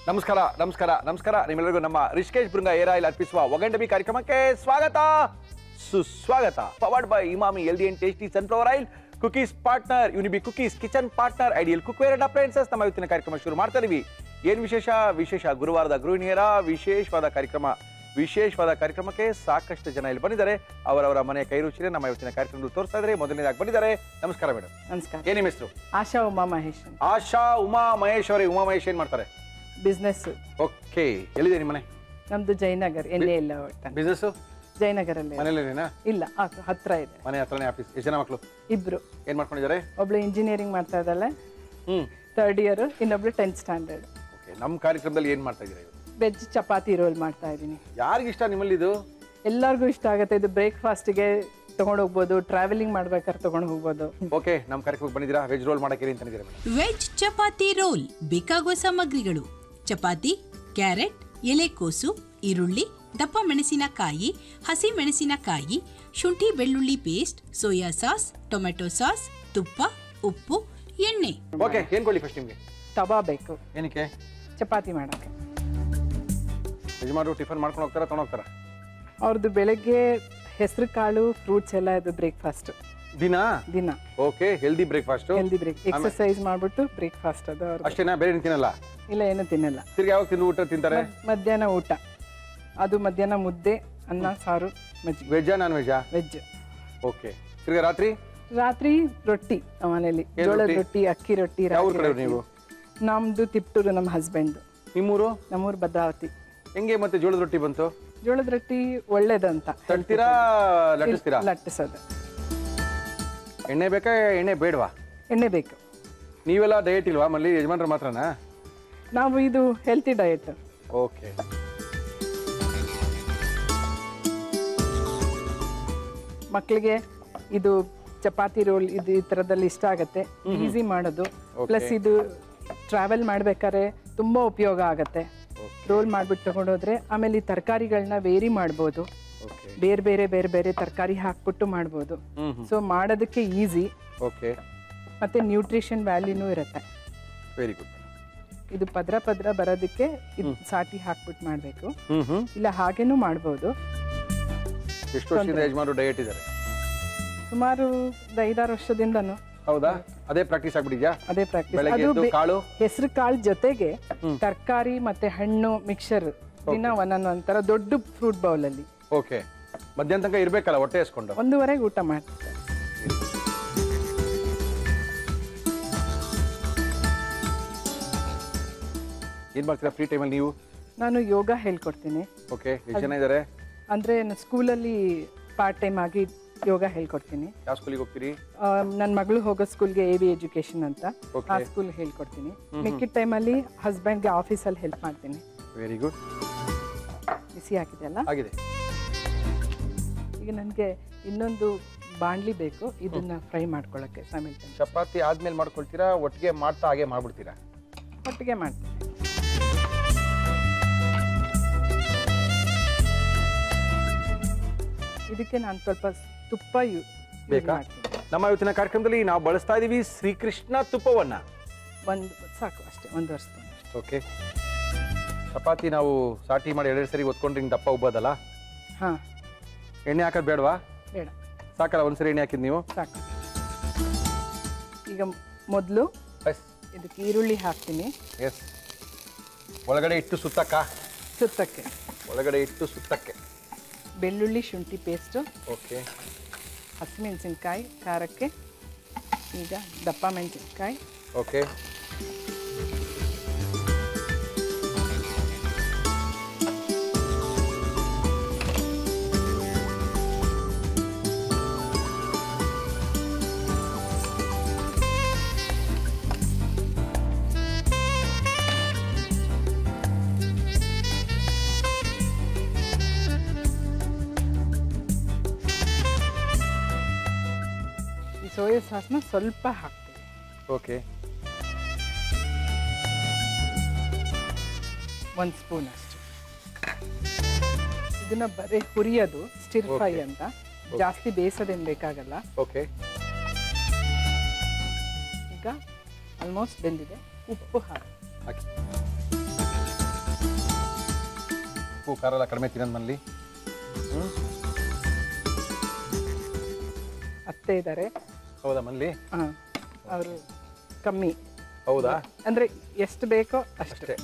ನಮಸ್ಕಾರ ನಮಸ್ಕಾರ ನಮಸ್ಕಾರ ನಿಮ್ಮೆಲ್ಲರಿಗೂ ನಮ್ಮ ರಿಷಿಕೇಶ್ ಬೃಂಗ ಏರ್ ಆಯಿಲ್ ಅರ್ಪಿಸುವ ಒಗಂಡಬಿ ಕಾರ್ಯಕ್ರಮಕ್ಕೆ ಸ್ವಾಗತ ಸುಸ್ವಾಗತ powered by Emami healthy and tasty sunflower oil cookies partner Unibic cookies kitchen partner ideal cookware and appliances ನಮ್ಮ ಇವತ್ತಿನ ಕಾರ್ಯಕ್ರಮ ಶುರು ಮಾಡ್ತಾ ಇದೀವಿ ಏನ್ ವಿಶೇಷ ವಿಶೇಷ ಗುರುವಾರದ ಗೃಹಿಣಿಯರ ವಿಶೇಷವಾದ ಕಾರ್ಯಕ್ರಮ ವಿಶೇಷವಾದ ಕಾರ್ಯಕ್ರಮಕ್ಕೆ ಸಾಕಷ್ಟು ಜನ ಇಲ್ಲಿ ಬಂದಿದ್ದಾರೆ ಅವರವರ ಮನೆಯ ಕೈ ರುಚಿನ ನಮ್ಮ ಇವತ್ತಿನ ಕಾರ್ಯಕ್ರಮದಲ್ಲಿ ತೋರಿಸ್ತಾ ಇದ್ದಾರೆ ಮೊದಲನೇದಾಗಿ ಬಂದಿದ್ದಾರೆ ನಮಸ್ಕಾರ ಮೇಡಮ್ ನಮಸ್ಕಾರ ಏನ್ ನಿಮ್ಮ ಹೆಸರು ಆಶಾ ಉಮಾ ಮಹೇಶ್ ಆಶಾ ಉಮಾ ಮಹೇಶ್ ಅವರೇ ಉಮಾ ಮಹೇಶ್ ಏನ್ ಮಾಡ್ತಾರೆ ಬಿಸ್ನೆಸ್ ಓಕೆ ಎಲ್ಲಿದೆ ನಿಮ್ಮ ಮನೆ ನಮ್ದು ಜಯನಗರ್ ಎಣ್ಣೆ ಇಲ್ಲ ಒಟ್ಟ ಬಿಸ್ನೆಸ್ ಜಯನಗರಲ್ಲಿ ಮನೇಲೇನೇನಾ ಇಲ್ಲ ಆ, ಹತ್ರ ಇದೆ ಮನೆ ಹತ್ರನೇ ಆಫೀಸ್ ಎಷ್ಟು ಜನ ಮಕ್ಕಳು ಇಬ್ರು ಏನ್ ಮಾಡ್ಕೊಂಡಿದ್ದಾರೆ ಒಬ್ಳು ಇಂಜಿನಿಯರಿಂಗ್ ಮಾಡ್ತಾ ಇದ್ದಾಳೆ ಹ್ಮ್ ಥರ್ಡ್ ಇಯರ್ ಇನ್ನೊಬ್ಳು ಟೆಂತ್ ಸ್ಟ್ಯಾಂಡರ್ಡ್ ಓಕೆ ನಮ್ಮ ಕಾರ್ಯಕ್ರಮದಲ್ಲಿ ಏನ್ ಮಾಡ್ತಾ ಇದ್ದೀರಾ ಇವತ್ತು ವೆಜ್ ಚಪಾತಿ ರೋಲ್ ಮಾಡ್ತಾ ಇದ್ದೀನಿ ಯಾರಿಗಿಷ್ಟ ಇಷ್ಟ ನಿಮ್ಮಲ್ಲಿ ಇದು ಎಲ್ಲರಿಗೂ ಇಷ್ಟ ಆಗುತ್ತೆ ಇದು ಬ್ರೇಕ್ಫಾಸ್ಟ್ಗೆ ತಗೊಂಡು ಹೋಗ್ಬೋದು ಟ್ರಾವೆಲಿಂಗ್ ಮಾಡ್ಬೇಕಾದ್ರೆ ತಗೊಂಡು ಹೋಗ್ಬೋದು ಓಕೆ ನಮ್ಮ ಕಾರ್ಯಕ್ರಮಕ್ಕೆ ಬಂದಿದ್ದೀರಾ ವೆಜ್ ರೋಲ್ ಮಾಡಕ್ಕೆ ಅಂತ ಇದ್ದೀರಾ ಮೇಡಮ್ ವೆಜ್ ಚಪಾತಿ ರೋಲ್ ಬೇಕಾಗುವ ಸಾಮಗ್ರಿಗಳು ಚಪಾತಿ ಕ್ಯಾರೆಟ್ ಎಲೆಕೋಸು ಈರುಳ್ಳಿ ದಪ್ಪ ಮೆಣಸಿನಕಾಯಿ ಹಸಿ ಮೆಣಸಿನಕಾಯಿ ಶುಂಠಿ ಬೆಳ್ಳುಳ್ಳಿ paste soya sauce tomato sauce ತುಪ್ಪ ಉಪ್ಪು ಎಣ್ಣೆ ಓಕೆ ಏನ್ ಕೊಡ್ಲಿ ಫಸ್ಟ್ ನಿಮ್ಗೆ ತವಾ ಬೇಕು ಏನಕ್ಕೆ ಚಪಾತಿ ಮಾಡೋಕ್ಕೆ ಯಜಮಾನರು ಟಿಫನ್ ಮಾಡ್ಕೊಂಡು ಹೋಗ್ತಾರಾ ತಗೊಂಡು ಹೋಗ್ತಾರಾ ಅವ್ರದ್ದು ಬೆಳಗ್ಗೆ ಹೆಸರು ಕಾಳು ಫ್ರೂಟ್ಸ್ ಎಲ್ಲ ಇದು ಬ್ರೇಕ್ಫಾಸ್ಟ್ ದಿನ ದಿನ okay healthy breakfast healthy break exercise ಮಾಡ್ಬಿಟ್ಟು ಬ್ರೇಕ್ಫಾಸ್ಟ್ ಅದು ಅವ್ರದ್ದು ಅಷ್ಟೇನಾ ಬೇರೆ ಏನ್ ತಿನ್ನಲ್ಲ ಇಲ್ಲ ಏನು ತಿನ್ನಲ್ಲ ತಿರ್ಗಿ ಯಾವಾಗ ತಿಂದು ಊಟ ತಿಂತಾರೆ ಮಧ್ಯಾಹ್ನ ಊಟ ಅದು ಮಧ್ಯಾಹ್ನ ಮುದ್ದೆ ಅನ್ನ ಸಾರು ಮಜ್ಜಿಗೆ ವೆಜ್ಜಾ ನಾನ್ ವೆಜ್ಜಾ ವೆಜ್ ಓಕೆ ತಿರ್ಗಿ ರಾತ್ರಿ ರಾತ್ರಿ ರೊಟ್ಟಿ ನಮ್ಮ ಮನೇಲಿ ಏನ್ ಜೋಳದ ರೊಟ್ಟಿ? ರೊಟ್ಟಿ ಅಕ್ಕಿ ರೊಟ್ಟಿ ಯಾವ ರಾಗಿ ಊರ್ ಕಡೆ ರೊಟ್ಟಿ. ನೀವು? ನಮ್ದು ತಿಪ್ಟೂರು ನಮ್ಮ ಹಸ್ಬೆಂಡ್ ನಿಮ್ಮೂರು ನಮ್ಮೂರು ಭದ್ರಾವತಿ ಹೆಂಗೆ ಮತ್ತೆ ಜೋಳದ ರೊಟ್ಟಿ ಬಂತು ಜೋಳದ ರೊಟ್ಟಿ ಒಳ್ಳೇದಂತ ತಡ್ತೀರಾ ಲಟ್ಟಿಸ್ತೀರಾ ಲಟ್ಟಿಸೋದು ಎಣ್ಣೆ ಬೇಕಾ ಎಣ್ಣೆ ಬೇಡವಾ ಎಣ್ಣೆ ಬೇಕು ನೀವೆಲ್ಲ ಡಯಟ್ ಇಲ್ವಾ ಮಲ್ಲಿ ಯಜಮಾನ್ರ ಮಾತ್ರನಾ ನಾವು ಇದು ಹೆಲ್ತಿ ಡಯಟ್ ಓಕೆ ಮಕ್ಕಳಿಗೆ ಇದು ಚಪಾತಿ ರೋಲ್ ಇದು ಈ ಥರದಲ್ಲಿ ಇಷ್ಟ ಆಗುತ್ತೆ ಈಸಿ ಮಾಡೋದು ಪ್ಲಸ್ ಇದು ಟ್ರಾವೆಲ್ ಮಾಡ್ಬೇಕಾದ್ರೆ ತುಂಬ ಉಪಯೋಗ ಆಗುತ್ತೆ ರೋಲ್ ಮಾಡ್ಬಿಟ್ಟು ತಗೊಂಡೋದ್ರೆ ಆಮೇಲೆ ಈ ತರಕಾರಿಗಳನ್ನ ವೇರಿ ಮಾಡ್ಬೋದು ಓಕೆ ಬೇರೆ ಬೇರೆ ಬೇರೆ ಬೇರೆ ತರಕಾರಿ ಹಾಕ್ಬಿಟ್ಟು ಮಾಡ್ಬೋದು ಹ್ಮ್ ಹ್ಮ್ ಸೊ ಮಾಡೋದಕ್ಕೆ ಈಸಿ ಓಕೆ ಮತ್ತೆ ನ್ಯೂಟ್ರಿಷನ್ ವ್ಯಾಲ್ಯೂನೂ ಇರುತ್ತೆ ವೆರಿ ಗುಡ್ ಇದು ಪದ್ರ ಪದ್ರ ಬರೋದಕ್ಕೆ ಇದು ಸಾಟಿ ಹಾಕ್ಬಿಟ್ಟು ಮಾಡಬೇಕು ಹ್ಮ್ ಹ್ಮ್ ಇಲ್ಲ ಹಾಗೇನೂ ಮಾಡ್ಬೋದು ಎಷ್ಟು ವರ್ಷದಿಂದ ಯಜಮಾನರು ಡಯಟ್ ಇದ್ದಾರೆ ಸುಮಾರು ಒಂದು ಐದಾರು ವರ್ಷದಿಂದನೂ ಹೌದಾ ಅದೇ ಪ್ರಾಕ್ಟೀಸ್ ಆಗ್ಬಿಟ್ಟಿದ್ಯಾ ಅದೇ ಪ್ರಾಕ್ಟೀಸ್ ಬೆಳಗ್ಗೆ ಅದು ಎದ್ದು ಬೆ- ಕಾಳು ಹೆಸರು ಕಾಳು ಜೊತೆಗೆ ತರಕಾರಿ ಮತ್ತೆ ಹಣ್ಣು ಮಿಕ್ಸರ್ ದಿನ ಒಂದೊಂದು ಒಂಥರ ದೊಡ್ಡ ಫ್ರೂಟ್ ಬೌಲಲ್ಲಿ ಓಕೆ ಮಧ್ಯಾಹ್ನ ತನಕ ಇರ್ಬೇಕಲ್ಲ ಹೊಟ್ಟೆ ಎಸ್ಕೊಂಡು ಒಂದೂವರೆಗೆ ಊಟ ಮಾಡ್ತಾರೆ ಏನ್ ಮಾಡ್ತೀರಾ ಫ್ರೀ ಟೈಮಲ್ಲಿ ನೀವು ನಾನು ಯೋಗ ಹೇಳ್ಕೊಡ್ತೀನಿ ಓಕೆ ಎಷ್ಟು ಜನ ಇದ್ದಾರೆ ಅಂದರೆ ಸ್ಕೂಲಲ್ಲಿ ಪಾರ್ಟ್ ಟೈಮ್ ಆಗಿ ಯೋಗ ಹೇಳ್ಕೊಡ್ತೀನಿ ಯಾವ ಸ್ಕೂಲಿಗೆ ಹೋಗ್ತೀರಿ ನನ್ನ ಮಗಳು ಹೋಗೋ ಸ್ಕೂಲ್ಗೆ ಎ ವಿ ಎಜುಕೇಶನ್ ಅಂತ Okay. ಆ ಸ್ಕೂಲ್ ಹೇಳ್ಕೊಡ್ತೀನಿ ಮಿಕ್ಕಿದ ಟೈಮಲ್ಲಿ ಹಸ್ಬೆಂಡ್ಗೆ ಆಫೀಸಲ್ಲಿ ಹೆಲ್ಪ್ ಮಾಡ್ತೀನಿ ವೆರಿ ಗುಡ್ ಬಿಸಿ ಹಾಕಿದೆಯಲ್ಲ ಆಗಿದೆ ಈಗ ನನಗೆ ಇನ್ನೊಂದು ಬಾಣಲಿ ಬೇಕು ಇದನ್ನ ಫ್ರೈ ಮಾಡ್ಕೊಳ್ಳೋಕ್ಕೆ ಸಮಿಲ್ಟನ್ ಚಪಾತಿ ಆದ್ಮೇಲೆ ಮಾಡ್ಕೊಳ್ತೀರಾ ಒಟ್ಟಿಗೆ ಮಾಡ್ತಾ ಹಾಗೆ ಮಾಡ್ಬಿಡ್ತೀರಾ ಒಟ್ಟಿಗೆ ಮಾಡ್ತೀನಿ ಇದಕ್ಕೆ ನಾನು ಸ್ವಲ್ಪ ತುಪ್ಪ ಯು use ಬೇಕಾ ಮಾಡ್ತೀನಿ ನಮ್ಮ ಇವತ್ತಿನ ಕಾರ್ಯಕ್ರಮದಲ್ಲಿ ನಾವು ಬಳಸ್ತಾ ಇದೀವಿ ಶ್ರೀಕೃಷ್ಣ ತುಪ್ಪವನ್ನ ಒಂದು ಸಾಕು ಅಷ್ಟೇ ಒಂದು ವರ್ಷ ಓಕೆ ಚಪಾತಿ ನಾವು ಸಾಟಿ ಮಾಡಿ ಎರಡೆರಡು ಸರಿ ಒತ್ಕೊಂಡ್ರೆ ಹಿಂಗೆ ದಪ್ಪ ಉಬ್ಬೋದಲ್ಲ ಹಾಂ ಎಣ್ಣೆ ಹಾಕೋದು ಬೇಡವಾ ಬೇಡ ಸಾಕಲ್ಲ ಒಂದ್ಸರಿ ಎಣ್ಣೆ ಹಾಕಿದ್ ನೀವು ಸಾಕು ಈಗ ಮೊದಲು ಎಸ್ ಇದಕ್ಕೆ ಈರುಳ್ಳಿ ಹಾಕ್ತೀನಿ ಎಸ್ ಒಳಗಡೆ ಇಟ್ಟು ಸುತ್ತಕ್ಕ ಸುತ್ತಕ್ಕೆ ಒಳಗಡೆ ಇಟ್ಟು ಸುತ್ತಕ್ಕೆ ಬೆಳ್ಳುಳ್ಳಿ ಶುಂಠಿ ಪೇಸ್ಟು ಓಕೆ ಹಸಿಮೆಣಸಿನ್ಕಾಯಿ ಖಾರಕ್ಕೆ ಈಗ ದಪ್ಪ ಮೆಣಸಿನ್ಕಾಯಿ ಓಕೆ ಈ ಸೋಯಾ ಸಾಸ್ನ ಸ್ವಲ್ಪ ಹಾಕ್ತೀನಿ ಓಕೆ ಒಂದು ಸ್ಪೂನ್ ಅಷ್ಟು ಇದನ್ನ ಬರೀ ಹುರಿಯೋದು ಸ್ಟಿರ್ ಫ್ರೈ Okay. ಅಂತ ಜಾಸ್ತಿ ಬೇಯಿಸೋದೇನು ಬೇಕಾಗಲ್ಲ ಓಕೆ ಈಗ ಆಲ್ಮೋಸ್ಟ್ ಬೆಂದಿದೆ ಉಪ್ಪು ಹಾಕಿ ಹಾಕಿ ಉಪ್ಪು ಖಾರ ಎಲ್ಲ ಕಡಿಮೆ ತಿನ್ನೋದು ಮನೇಲಿ ಅತ್ತೆ ಇದ್ದಾರೆ ಹೌದಾ ಮನೇಲಿ ಹಾಂ ಅವರು ಕಮ್ಮಿ ಹೌದಾ ಅಂದರೆ ಎಷ್ಟು ಬೇಕೋ ಅಷ್ಟು ಅಷ್ಟೇ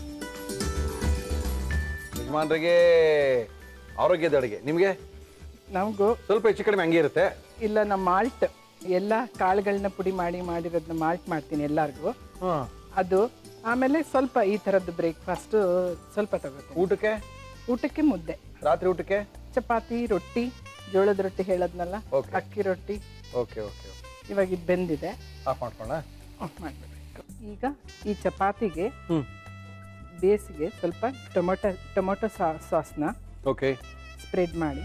ಯಜಮಾನ್ರಿಗೆ ಆರೋಗ್ಯದ ಅಡುಗೆ ನಿಮಗೆ ನಮಗೂ ಸ್ವಲ್ಪ ಹೆಚ್ಚು ಕಡಿಮೆ ಹಂಗೆ ಇರುತ್ತೆ ಇಲ್ಲ ನಮ್ಮ ಮಾಲ್ಟ್ ಎಲ್ಲ ಕಾಳುಗಳನ್ನ ಪುಡಿ ಮಾಡಿ ಮಾಡಿರೋದನ್ನ ಮಾಲ್ಟ್ ಮಾಡ್ತೀನಿ ಎಲ್ಲರಿಗೂ ಹಾಂ ಅದು ಆಮೇಲೆ ಸ್ವಲ್ಪ ಈ ಥರದ್ದು ಬ್ರೇಕ್ಫಾಸ್ಟು ಸ್ವಲ್ಪ ತಗೋತೀನಿ ಊಟಕ್ಕೆ ಊಟಕ್ಕೆ ಮುದ್ದೆ ರಾತ್ರಿ ಊಟಕ್ಕೆ ಚಪಾತಿ ರೊಟ್ಟಿ ಜೋಳದ ರೊಟ್ಟಿ ಹೇಳದ್ನಲ್ಲ Okay. ಅಕ್ಕಿ ರೊಟ್ಟಿ ಓಕೆ ಓಕೆ ಇವಾಗ ಇದು ಬೆಂದಿದೆ ಆಫ್ ಮಾಡ್ಕೊಳ್ಳ ಆಫ್ ಮಾಡಬೇಕು ಈಗ ಈ ಚಪಾತಿಗೆ ಹ್ಞೂ ಬೇಸಿಗೆ ಸ್ವಲ್ಪ ಟೊಮೊಟೊ ಟೊಮೊಟೊ ಸಾ ಸಾಸ್ನ ಓಕೆ ಸ್ಪ್ರೆಡ್ ಮಾಡಿ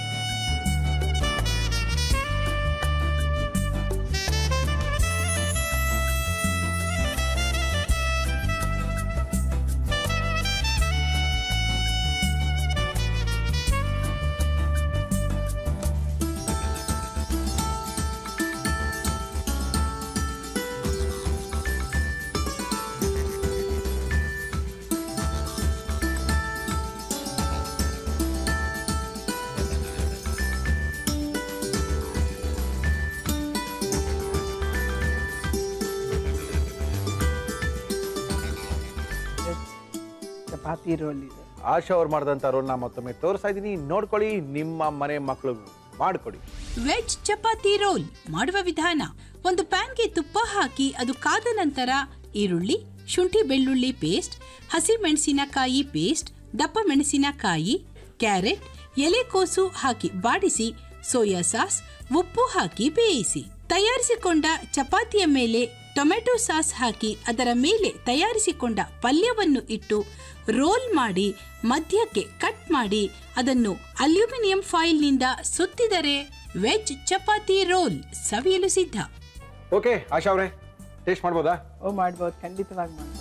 ವೆಜ್ ಚಪಾತಿ ರೋಲ್ ಇದು ಆಶಾ ಅವ್ರು ಮಾಡಿದಂಥ ರೋಲ್ನ ಮತ್ತೊಮ್ಮೆ ತೋರಿಸ್ತಾ ಇದ್ದೀನಿ ನೋಡ್ಕೊಳ್ಳಿ ನಿಮ್ಮ ಮನೆ ಮಕ್ಕಳು ಮಾಡಿಕೊಡಿ ವೆಜ್ ಚಪಾತಿ ರೋಲ್ ಮಾಡುವ ವಿಧಾನ ಒಂದು ಪ್ಯಾನ್ಗೆ ತುಪ್ಪ ಹಾಕಿ ಅದು ಕಾದ ನಂತರ ಈರುಳ್ಳಿ ಶುಂಠಿ ಬೆಳ್ಳುಳ್ಳಿ ಪೇಸ್ಟ್ ಹಸಿ ಮೆಣಸಿನಕಾಯಿ ಪೇಸ್ಟ್ ದಪ್ಪ ಮೆಣಸಿನಕಾಯಿ ಕ್ಯಾರೆಟ್ ಎಲೆಕೋಸು ಹಾಕಿ ಬಾಡಿಸಿ ಸೋಯಾ ಸಾಸ್ ಉಪ್ಪು ಹಾಕಿ ಬೇಯಿಸಿ ತಯಾರಿಸಿಕೊಂಡ ಚಪಾತಿಯ ಮೇಲೆ ಟೊಮೆಟೊ ಸಾಸ್ ಹಾಕಿ ಅದರ ಮೇಲೆ ತಯಾರಿಸಿಕೊಂಡ ಪಲ್ಯವನ್ನು ಇಟ್ಟು ರೋಲ್ ಮಾಡಿ ಮಧ್ಯಕ್ಕೆ ಕಟ್ ಮಾಡಿ ಅದನ್ನು ಅಲ್ಯೂಮಿನಿಯಂ ಫಾಯಿಲ್ನಿಂದ ಸುತ್ತಿದರೆ ವೆಜ್ ಚಪಾತಿ ರೋಲ್ ಸವಿಯಲು ಸಿದ್ಧ ಓಕೆ ಆಶಾ ಅವರೇ ಟೇಸ್ಟ್ ಮಾಡ್ಬೋದಾ ಓ ಮಾಡ್ಬೋದು ಖಂಡಿತವಾಗಿ ಮಾಡ್ಬೋದು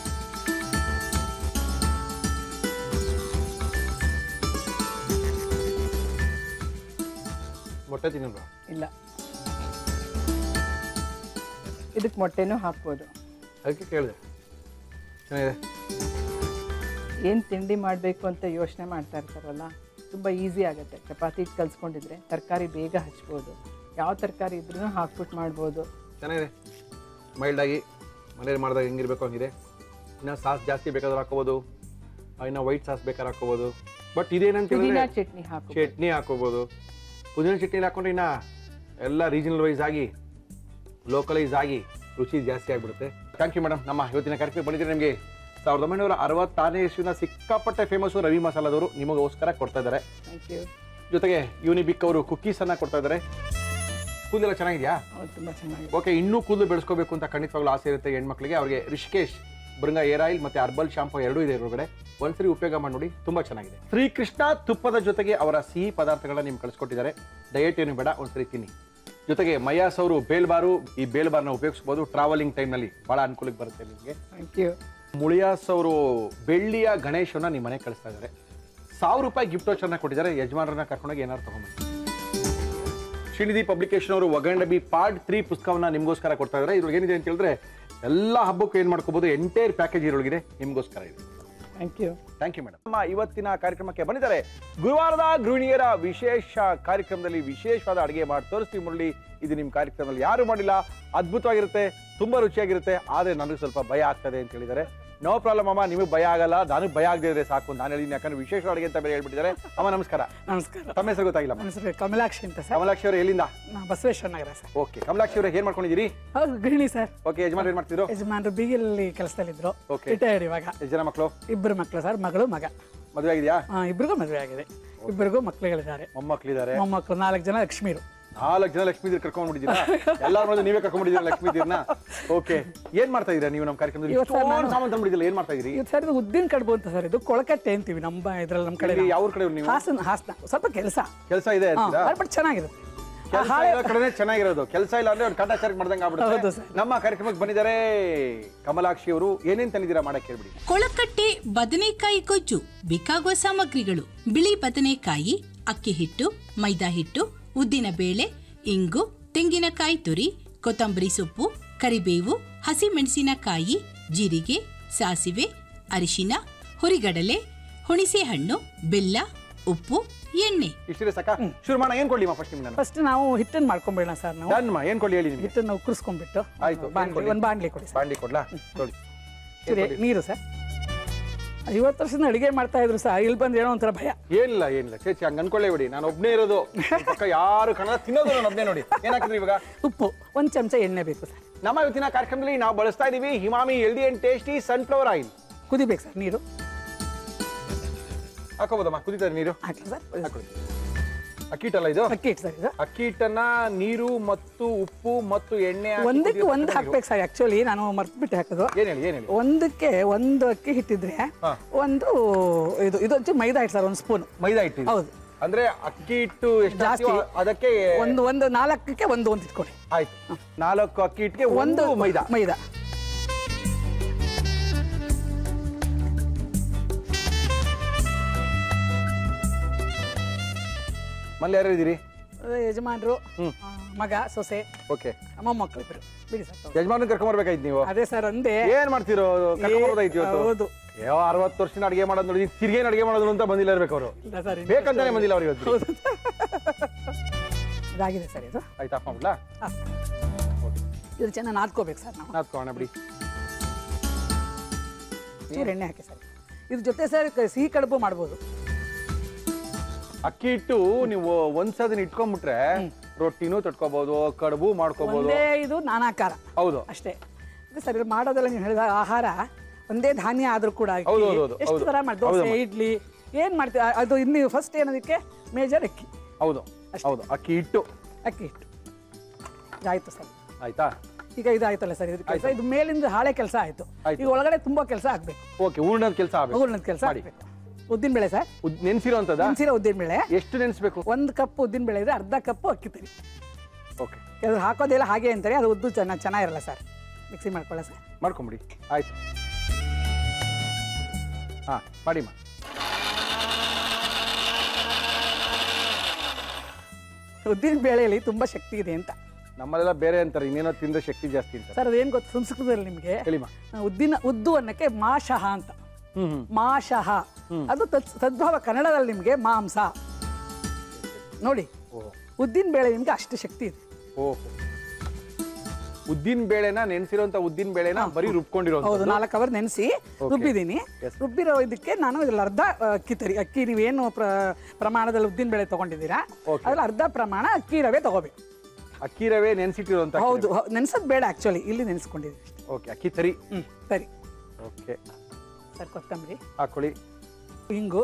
ಮೊಟ್ಟೆ ತಿನ್ನಲ್ವಾ ಇಲ್ಲ ಇದಕ್ಕೆ ಮೊಟ್ಟೆನೂ ಹಾಕ್ಬೋದು ಅದಕ್ಕೆ ಕೇಳಿದೆ ಚೆನ್ನಾಗಿದೆ ಏನು ತಿಂಡಿ ಮಾಡಬೇಕು ಅಂತ ಯೋಚನೆ ಮಾಡ್ತಾ ಇರ್ತಾರಲ್ಲ ತುಂಬ ಈಸಿ ಆಗುತ್ತೆ ಚಪಾತಿ ಕಲ್ಸ್ಕೊಂಡಿದ್ರೆ ತರಕಾರಿ ಬೇಗ ಹಚ್ಬೋದು ಯಾವ ತರಕಾರಿ ಇದ್ರೂ ಹಾಕ್ಬಿಟ್ಟು ಮಾಡ್ಬೋದು ಚೆನ್ನಾಗಿದೆ ಮೈಲ್ಡಾಗಿ ಮನೇಲಿ ಮಾಡಿದಾಗ ಹೆಂಗಿರ್ಬೇಕು ಹಂಗಿದೆ ಇನ್ನು ಸಾಸ್ ಜಾಸ್ತಿ ಬೇಕಾದ್ರೆ ಹಾಕೋಬೋದು ಇನ್ನು ವೈಟ್ ಸಾಸ್ ಬೇಕಾದ್ರೆ ಹಾಕೋಬೋದು ಬಟ್ ಇದೇನಂತ ಪುದೀನಾ ಹೇಳಿದ್ರೆ ಚಟ್ನಿ ಹಾಕು ಚಟ್ನಿ ಹಾಕೋಬೋದು ಪುದೀನ ಚಟ್ನಿ ಹಾಕೊಂಡ್ರೆ ಇನ್ನ ಎಲ್ಲ ರೀಜನಲ್ ವೈಸ್ ಆಗಿ ಲೋಕಲೈಸ್ ಆಗಿ ರುಚಿ ಜಾಸ್ತಿ ಆಗಿಬಿಡುತ್ತೆ ಥ್ಯಾಂಕ್ ಯು ಮೇಡಮ್ ನಮ್ಮ ಇವತ್ತಿನ ಕಾರ್ಯಕ್ರಮ ಬಂದಿದ್ರೆ ನಿಮಗೆ ಸಾವಿರದ ಒಂಬೈನೂರ ಅರವತ್ತಾರನೇ ಇಸ್ವಿನ ಸಿಕ್ಕಾಪಟ್ಟೆ ಫೇಮಸ್ಸು ರವಿ ಮಸಾಲದವರು ನಿಮಗೋಸ್ಕರ ಕೊಡ್ತಾ ಇದ್ದಾರೆ ಥ್ಯಾಂಕ್ ಯು ಜೊತೆಗೆ ಯೂನಿಬಿಕ್ ಅವರು ಕುಕ್ಕೀಸನ್ನು ಕೊಡ್ತಾ ಇದ್ದಾರೆ ಕೂದಲೆಲ್ಲ ಚೆನ್ನಾಗಿದೆಯಾ ಹೌದು ತುಂಬ ಚೆನ್ನಾಗಿದೆ ಓಕೆ ಇನ್ನೂ ಕೂದಲು ಬೆಳೆಸ್ಕೋಬೇಕು ಅಂತ ಖಂಡಿತವಾಗ್ಲೂ ಆಸೆ ಇರುತ್ತೆ ಹೆಣ್ಮಕ್ಳಿಗೆ ಅವರಿಗೆ ರಿಷಿಕೇಶ್ ಬೃಂಗ ಏರ್ ಆಯಿಲ್ ಮತ್ತೆ ಅರ್ಬಲ್ ಶಾಂಪು ಎರಡೂ ಇದೆ ಇದ್ರೊಳಗಡೆ ಒಂದ್ಸರಿ ಉಪಯೋಗ ಮಾಡಿ ನೋಡಿ ತುಂಬಾ ಚೆನ್ನಾಗಿದೆ ಶ್ರೀಕೃಷ್ಣ ತುಪ್ಪದ ಜೊತೆಗೆ ಅವರ ಸಿಹಿ ಪದಾರ್ಥಗಳನ್ನ ನಿಮ್ಗೆ ಕಳಿಸ್ಕೊಟ್ಟಿದ್ದಾರೆ ಡಯಟ್ ಏನು ಬೇಡ ಒಂದ್ಸರಿ ತಿನ್ನಿ ಜೊತೆಗೆ ಮಯಾಸ್ ಅವರು ಬೇಲ್ಬಾರು ಈ ಬೇಲ್ಬಾರ್ನ ಉಪಯೋಗಿಸ್ಬೋದು ಟ್ರಾವೆಲಿಂಗ್ ಟೈಮ್ನಲ್ಲಿ ಬಹಳ ಅನುಕೂಲಕ್ಕೆ ಬರುತ್ತೆ ನಿಮಗೆ ಥ್ಯಾಂಕ್ ಯು ಮುಳಿಯಾಸ್ ಅವರು ಬೆಳ್ಳಿಯ ಗಣೇಶನ ನಿಮ್ಮ ಮನೆಗೆ ಕಳಿಸ್ತಾ ಇದ್ದಾರೆ ಸಾವಿರ ರೂಪಾಯಿ ಗಿಫ್ಟ್ ವೋಚರ್ನ ಕೊಟ್ಟಿದ್ದಾರೆ ಯಜಮಾನರನ್ನ ಕರ್ಕೊಂಡೋಗಿ ಏನಾದ್ರು ತಗೊಂಡ್ಬನ್ನಿ ಶ್ರೀನಿಧಿ ಪಬ್ಲಿಕೇಶನ್ ಅವರು ಒಗಂಡಬಿ ಪಾರ್ಟ್ ತ್ರೀ ಪುಸ್ತಕವನ್ನ ನಿಮಗೋಸ್ಕರ ಕೊಡ್ತಾ ಇದ್ದಾರೆ ಇದ್ರೊಳಗೆ ಏನಿದೆ ಅಂತ ಹೇಳಿದ್ರೆ ಎಲ್ಲ ಹಬ್ಬಕ್ಕೂ ಏನು ಮಾಡ್ಕೋಬಹುದು ಎಂಟೈರ್ ಪ್ಯಾಕೇಜ್ ಇದ್ರೊಳಗಿದೆ ನಿಮಗೋಸ್ಕರ ಇದೆ thank you thank you madam ನಮ್ಮ ಇವತ್ತಿನ ಕಾರ್ಯಕ್ರಮಕ್ಕೆ ಬಂದಿದ್ದಾರೆ ಗುರುವಾರದ ಗೃಹಿಣಿಯರ ವಿಶೇಷ ಕಾರ್ಯಕ್ರಮದಲ್ಲಿ ವಿಶೇಷವಾದ ಅಡುಗೆ ಮಾಡಿ ತೋರಿಸ್ತೀವಿ ಮುರಳಿ ಇದು ನಿಮ್ಮ ಕಾರ್ಯಕ್ರಮದಲ್ಲಿ ಯಾರು ಮಾಡಿಲ್ಲ ಅದ್ಭುತವಾಗಿರುತ್ತೆ ತುಂಬಾ ರುಚಿಯಾಗಿರುತ್ತೆ ಆದರೆ ನನಗೆ ಸ್ವಲ್ಪ ಭಯ ಆಗ್ತದೆ ಅಂತ ಹೇಳಿದ್ದಾರೆ ನೋ ಪ್ರಾಬ್ಲಮ್ ಅಮ್ಮ ನಿಮಗೆ ಭಯ ಆಗಲ್ಲ ನನಗೆ ಭಯ ಆಗದೆ ಇದ್ರೆ ಸಾಕು ನಾನು ಹೇಳಿದ್ದೀನಿ ಯಾಕಂದ್ರೆ ವಿಶೇಷ ಅಡುಗೆ ಅಂತ ಬೇರೆ ಹೇಳ್ಬಿಟ್ಟಿದ್ದಾರೆ ಅಮ್ಮ ನಮಸ್ಕಾರ ನಮಸ್ಕಾರ ತಮ್ಮ ಹೆಸರು ಗೊತ್ತಾಗಿಲ್ಲ ನನ್ನ ಹೆಸರು ಕಮಲಾಕ್ಷಿ ಅಂತ ಸರ್ ಕಮಲಾಕ್ಷಿ ಅವರು ಎಲ್ಲಿಂದ ನಾ ಬಸವೇಶ್ವರ ನಗರ ಸರ್ ಓಕೆ ಕಮಲಾಕ್ಷಿ ಅವರು ಏನ್ ಮಾಡ್ಕೊಂಡಿದ್ದೀರಿ ಹೌದು ಗೃಹಿಣಿ ಸರ್ ಓಕೆ ಯಜಮಾನ್ ಏನ್ ಮಾಡ್ತಿದ್ರು ಯಜಮಾನರು ಬೀಗಿಲಲ್ಲಿ ಕೆಲಸದಲ್ಲಿದ್ರು Okay. ರಿಟೈರ್ಡ್ ಇವಾಗ ಎಷ್ಟು ಜನ ಮಕ್ಕಳು ಇಬ್ಬರು ಮಕ್ಕಳು ಸರ್ ಮಗಳು ಮಗ ಮದುವೆ ಆಗಿದೆಯಾ ಆ, ಇಬ್ರಿಗೂ ಮದುವೆ ಆಗಿದೆ ಇಬ್ಬರಿಗೂ ಮಕ್ಕಳುಗಳಿದ್ದಾರೆ ಮೊಮ್ಮಕ್ಕಳಿದ್ದಾರೆ ಮೊಮ್ಮಕ್ಕಳು ನಾಲ್ಕು ಜನ ಲಕ್ಷ್ಮೀರು ನಾಲ್ಕು ಜನ ಲಕ್ಷ್ಮೀ ದೇವ್ರು ಕರ್ಕೊಂಡ್ಬಿಟ್ಟಿದ್ದೀರಾ ಎಲ್ಲಾರು ಮೊದಲು ನೀವೇ ಕರ್ಕೊಂಡ್ಬಿಟ್ಟಿದ್ದೀರಾ ಲಕ್ಷ್ಮೀ ದೇವ್ರನ್ನ ಓಕೆ ಏನ್ ಮಾಡ್ತಾ ಇದೀರಾ ನೀವು ನಮ್ಮ ಕಾರ್ಯಕ್ರಮದಲ್ಲಿ ಇವತ್ತು ಸರ್ ಇಷ್ಟೊಂದು ನಾನು- ಸಾಮಾನು ತಂದ್ಬಿಟ್ಟಿಲ್ಲ ಏನ್ ಮಾಡ್ತಾ ಇದೀರಿ ಇದು ಸರ್ ಇದು ಉದ್ದಿನ ಕಡುಬು ಅಂತ ಸರ್ ಇದು ಕೊಳಕಟ್ಟೆ ಅಂತೀವಿ ನಮ್ಮ ಇದ್ರಲ್ಲಿ ನಮ್ಮ ಕಡೆ ಇಲ್ಲಿ ಯಾವ ಊರ್ ಕಡೆ ನೀವು ಹಾಸನ ಹಾಸನ ಸ್ವಲ್ಪ ಕೆಲಸ ಕೆಲಸ ಇದೆ ಅಂತೀರಾ ಬಟ್ ಚೆನ್ನಾಗಿರುತ್ತೆ ಕೆಲಸ ಇರೋ ಕಡೆನೇ ಚೆನ್ನಾಗಿರೋದು ಕೆಲಸ ಇಲ್ಲ ಅಂದ್ರೆ ಒಂದು ಕಾಟಾಚಾರ ಮಾಡ್ದಂಗೆ ಹೌದು ಆಗ್ಬಿಡುತ್ತೆ ಸರ್. ನಮ್ಮ ಕಾರ್ಯಕ್ರಮಕ್ಕೆ ಬಂದಿದ್ದಾರೆ ಕಮಲಾಕ್ಷಿ ಅವರು ಏನೇನ್ ತಂದಿದ್ದೀರಾ ಮಾಡಕ್ ಹೇಳ್ಬಿಡಿ ಕೊಳಕಟ್ಟೆ ಬದನೆಕಾಯಿ ಗೊಜ್ಜು ಬೇಕಾಗುವ ಸಾಮಗ್ರಿಗಳು ಬಿಳಿ ಬದನೆಕಾಯಿ ಅಕ್ಕಿ ಹಿಟ್ಟು ಮೈದಾ ಹಿಟ್ಟು ಉದ್ದಿನ ಬೇಳೆ ಇಂಗು ತೆಂಗಿನಕಾಯಿ ತುರಿ ಕೊತ್ತಂಬರಿ ಸೊಪ್ಪು ಕರಿಬೇವು ಹಸಿಮೆಣಸಿನಕಾಯಿ ಜೀರಿಗೆ ಸಾಸಿವೆ ಅರಿಶಿನ ಹುರಿಗಡಲೆ ಹುಣಿಸೆ ಹಣ್ಣು ಬೆಲ್ಲ ಉಪ್ಪು ಎಣ್ಣೆ ಇಷ್ಟಿದೆ ಸಾಕ ಶುರು ಮಾಡೋಣ ಏನ್ ಕೊಡ್ಲಿ ಫಸ್ಟ್ ನಿಮ್ಗೆ ನಾನು ಫಸ್ಟ್ ನಾವು ಹಿಟ್ಟನ್ನು ಮಾಡ್ಕೊಂಬಿಡೋಣ ಸರ್ ನಾವು ಡನ್ ಮಾ ಏನ್ ಕೊಡ್ಲಿ ಹೇಳಿ ನಿಮ್ಗೆ ಹಿಟ್ಟನ್ನು ಉಕ್ಕರಿಸ್ಕೊಂಡ್ಬಿಟ್ಟು ಆಯ್ತು, ಏನ್ ಬಾಂಡ್ಲಿ ಕೊಡ್ಲಿ? ಒಂದು ಬಾಂಡ್ಲಿ ಕೊಡಿ ಸರ್ ಬಾಂಡಿ ಕೊಡ್ಲಾ ನೋಡಿ ಚೂರಿ ನೀರು ಸರ್ ಐವತ್ತು ವರ್ಷದಿಂದ ಅಡಿಗೆ ಮಾಡ್ತಾ ಇದ್ರು ಸರ್ ಇಲ್ಲಿ ಬಂದು ಏನೋ ಒಂಥರ ಭಯ ಏನಿಲ್ಲ ಏನಿಲ್ಲ ಚೇಚಿ ಹಂಗ ಅನ್ಕೊಳ್ಳೇ ಬಿಡಿ ನಾನು ಒಬ್ನೇ ಇರೋದು ನನ್ ಪಕ್ಕ ಯಾರು ಕನ್ನಡ ತಿನ್ನೋದು ನಾನು ಒಬ್ನೇ ನೋಡಿ ಏನಾಗ್ತದೆ ಇವಾಗ ಉಪ್ಪು ಒಂದು ಚಮಚ ಎಣ್ಣೆ ಬೇಕು ಸರ್ ನಮ್ಮ ಇವತ್ತಿನ ಕಾರ್ಯಕ್ರಮದಲ್ಲಿ ನಾವು ಬಳಸ್ತಾ ಇದೀವಿ Emami healthy and tasty sunflower oil ಕುದಿಬೇಕು ಸರ್ ನೀರು ಹಾಕೋಬೋದಮ್ಮ ಕುದಿತಾರೆ ನೀರು ಹಾಕಿ ಸರ್ ಹಾಕೊಳ್ಳಿ ಅಕ್ಕಿ ಹಿಟ್ಟಲ್ಲ ಇದು ಅಕ್ಕಿ ಹಿಟ್ಟು ಸರ್ ಇದು ಅಕ್ಕಿ ಹಿಟ್ಟನ್ನ ನೀರು ಮತ್ತು ಉಪ್ಪು ಮತ್ತು ಎಣ್ಣೆ ಹಾಕಿ ಒಂದಕ್ಕೆ ಕುದಿಯೋ ಒಂದು ತನಕ ಹಾಕ್ಬೇಕು ಸರ್ ಆಕ್ಚುಲಿ ನಾನು ಮರ್ತ್ಬಿಟ್ಟು ಹಾಕೋದು ಏನ್ ಹೇಳಿ ಏನ್ ಹೇಳಿ ಒಂದಕ್ಕೆ ಒಂದು ಅಕ್ಕಿ ಹಿಟ್ಟಿದ್ರೆ ಹಾ. ಒಂದು ಇದು ಇದು ಒಂಚೂರು ಮೈದಾ ಹಿಟ್ಟು ಸರ್ ಒಂದು ಸ್ಪೂನ್ ಮೈದಾ ಹಿಟ್ಟು ಇದು. ಹೌದು ಅಂದ್ರೆ ಅಕ್ಕಿ ಹಿಟ್ಟು ಎಷ್ಟು ಜಾಸ್ತಿ. ಹಾಕ್ತೀವೋ ಅದಕ್ಕೆ ಒಂದು ಒಂದು ನಾಲ್ಕಕ್ಕೆ ಒಂದು ಒಂದು ಇಟ್ಕೊಡಿ ಆಯ್ತು ನಾಲ್ಕು ಅಕ್ಕಿ ಹಿಟ್ಟಿಗೆ ಒಂದು ಮೈದಾ ಮೈದಾ ಮಲ್ಲಿ ಯಾರು ಇದ್ದೀರಿ ಅದೇ ಯಜಮಾನ್ರು ಆ, ಮಗ ಸೊಸೆ ಓಕೆ ಮೊಮ್ಮಕ್ಕಳು ಇಬ್ಬರು ಬಿಡಿ ಸರ್ ತಾವು. ಯಜಮಾನ ಕರ್ಕೊಂಡ್ ಬರ್ಬೇಕಾಯ್ತು ನೀವು ಅದೇ ಸರ್ ಅಂದೆ ಏನ್ ಮಾಡ್ತಿರೋ ಕರ್ಕೊಂಡ್ ಬರ್ಬೋದಾಯ್ತು ಇವತ್ತು ಹೌದು ಯಾವ ಅರವತ್ತು ವರ್ಷದ ಅಡಿಗೆ ಮಾಡೋದು ನೋಡಿ ತಿರ್ಗೇನ್ ಅಡಿಗೆ ಮಾಡೋದು ಅಂತ ಬಂದಿಲ್ಲ ಇರ್ಬೇಕು ಅವರು ಇಲ್ಲ ಸರ್ ಇನ್ನು ಬೇಕಂತಾನೆ ಬಂದಿಲ್ಲ ಅವ್ರು ಇವತ್ತು ಹೌದು ಇದಾಗಿದೆ ಸರ್ ಇದು ಆಯ್ತು ಆಫ್ ಮಾಡ್ಲಾ ಆ. ಇದು ಚೆನ್ನಾಗಿ ನಾದ್ಕೋಬೇಕು ಸರ್ ನಾವು ನಾತ್ಕೋಣ ಬಿಡಿ ಚೂರು ಎಣ್ಣೆ ಹಾಕಿ ಸರ್ ಇದ್ರ ಜೊತೆ ಸರ್ ಕ- ಸಿಹಿ ಕಡುಬು ಮಾಡ್ಬೋದು ಅಕ್ಕಿ ಹಿಟ್ಟು ನೀವು ಒಂದ್ಸದಿನ ಇಟ್ಕೊಂಡ್ಬಿಟ್ರೆ ರೊಟ್ಟಿನೂ ತಟ್ಕೋಬಹುದು ಕಡುಬು ಮಾಡ್ಕೋಬಹುದು ಒಂದೇ ಇದು ನಾನಾಕಾರ ಹೌದು ಅಷ್ಟೇ ಇದು ಸರ್ ಇದು ಮಾಡೋದೆಲ್ಲ ನೀವು ಹೇಳಿದ ಆಹಾರ ಒಂದೇ ಧಾನ್ಯ ಆದ್ರೂ ಕೂಡ ಅಕ್ಕಿ. ಹೌದು, ಹೌದು, ಹೌದು, ಎಷ್ಟು ಹೌದು. ಥರ ಮಾಡಿ ದೋಸೆ ಹೌದಮ್ಮ. ಇಡ್ಲಿ ಏನ್ ಮಾಡ್ತೀವಿ ಆ- ಅದು ಇನ್ನು ಫಸ್ಟ್ ಏನದಕ್ಕೆ ಮೇಜರ್ ಅಕ್ಕಿ ಹೌದು ಹೌದು ಅಕ್ಕಿ ಹಿಟ್ಟು ಅಕ್ಕಿ ಹಿಟ್ಟು ಇದಾಯ್ತು ಸರ್ ಆಯ್ತಾ ಈಗ ಇದಾಯ್ತಲ್ಲ ಸರ್ ಇದು ಕೆಲಸ ಇದು ಮೇಲಿಂದ ಹಾಳೆ ಕೆಲಸ ಆಯ್ತು ಆಯ್ತು. ಈಗ ಒಳಗಡೆ ತುಂಬಾ ಕೆಲಸ ಆಗ್ಬೇಕು ಓಕೆ ಹೂರ್ಣದ ಕೆಲಸ ಆಗ್ಬೇಕು ಹೂರ್ಣದ ಕೆಲಸ ಮಾಡಿ. ಆಗ್ಬೇಕು ಉದ್ದಿನ ಬೇಳೆ ಸರ್ ಉದ್- ನೆನ್ಸಿರೋಂಥದ್ದಾ ನೆನ್ಸಿರೋ ಉದ್ದಿನ ಬೇಳೆ ಎಷ್ಟು ನೆನ್ಸ್ಬೇಕು ಒಂದು ಕಪ್ ಉದ್ದಿನ ಬೇಳೆ ಇದ್ರೆ ಅರ್ಧ ಕಪ್ಪು ಅಕ್ಕಿ ತರಿ ಓಕೆ ಅದು ಹಾಕೋದೆಲ್ಲ ಹಾಗೆ ಅಂತಾರೆ ಅದು ಉದ್ದು ಚೆನ್ನಾಗಿ ಚೆನ್ನಾಗಿರಲ್ಲ ಸರ್ ಮಿಕ್ಸಿ ಮಾಡ್ಕೊಳ್ಳ ಸರ್ ಮಾಡ್ಕೊಂಬಿಡಿ ಆಯ್ತು ಹಾ ಮಾಡಿಮ್ಮ ಉದ್ದಿನ ಬೇಳೆಯಲ್ಲಿ ತುಂಬಾ ಶಕ್ತಿ ಇದೆ ಅಂತ ನಮ್ಮಲ್ಲೆಲ್ಲ ಬೇರೆ ಅಂತಾರೆ ಇನ್ನೇನೋ ತಿಂದ್ರೆ ಶಕ್ತಿ ಜಾಸ್ತಿ ಅಂತಾರೆ ಸರ್ ಅದೇನು ಗೊತ್ತು ಸಂಸ್ಕೃತದಲ್ಲಿ ನಿಮಗೆ ಹೇಳಿಮ್ಮ ಉದ್ದಿನ ಉದ್ದು ಅನ್ನಕ್ಕೆ ಮಾಶಹ ಅಂತ ಹ್ಮ್ ಹ್ಮ್ ಮಾಶಹ ಅದು ತತ್ ತದ್ಭಾವ ಕನ್ನಡದಲ್ಲಿ ನಿಮಗೆ ಮಾಂಸ ನೋಡಿ ಓಹೋ ಉದ್ದಿನ ಬೇಳೆ ನಿಮ್ಗೆ ಅಷ್ಟು ಶಕ್ತಿ ಇದೆ ಓಹೋ ಉದ್ದಿನ ಬೇಳೆನ ನೆನ್ಸಿರೋಂಥ ಉದ್ದಿನ ಬೇಳೆನ ಬರೀ ರುಬ್ಕೊಂಡಿರೋ ಹೌದು ನಾಲ್ಕು ಅವರ್ ನೆನೆಸಿ ರುಬ್ಬಿದ್ದೀನಿ Yes. ರುಬ್ಬಿರೋ ಇದಕ್ಕೆ ನಾನು ಇದ್ರಲ್ಲಿ ಅರ್ಧ ಆ, ಅಕ್ಕಿ ತರಿ ಅಕ್ಕಿ ನೀವೇನು ಪ್ರ- ಪ್ರಮಾಣದಲ್ಲಿ ಉದ್ದಿನ ಬೇಳೆ ತಗೊಂಡಿದ್ದೀರಾ Okay. ಅದ್ರಲ್ಲಿ ಅರ್ಧ ಪ್ರಮಾಣ ಅಕ್ಕಿ ರವೆ ತಗೋಬೇಕು ಅಕ್ಕಿ ರವೆ ನೆನ್ಸಿಟ್ಟಿರೋಂಥ ಹೌದು ನೆನೆಸೋದು ಬೇಡ ಆಕ್ಚುಲಿ ಇಲ್ಲಿ ನೆನೆಸ್ಕೊಂಡಿದ್ದೀವಿ ಅಷ್ಟೇ ಓಕೆ ಅಕ್ಕಿ ತರಿ ಹ್ಞೂ ಸರಿ ಓಕೆ ಸರ್ ಕೊತ್ತಂಬರಿ ಹಾಕೊಳ್ಳಿ ಹಿಂಗು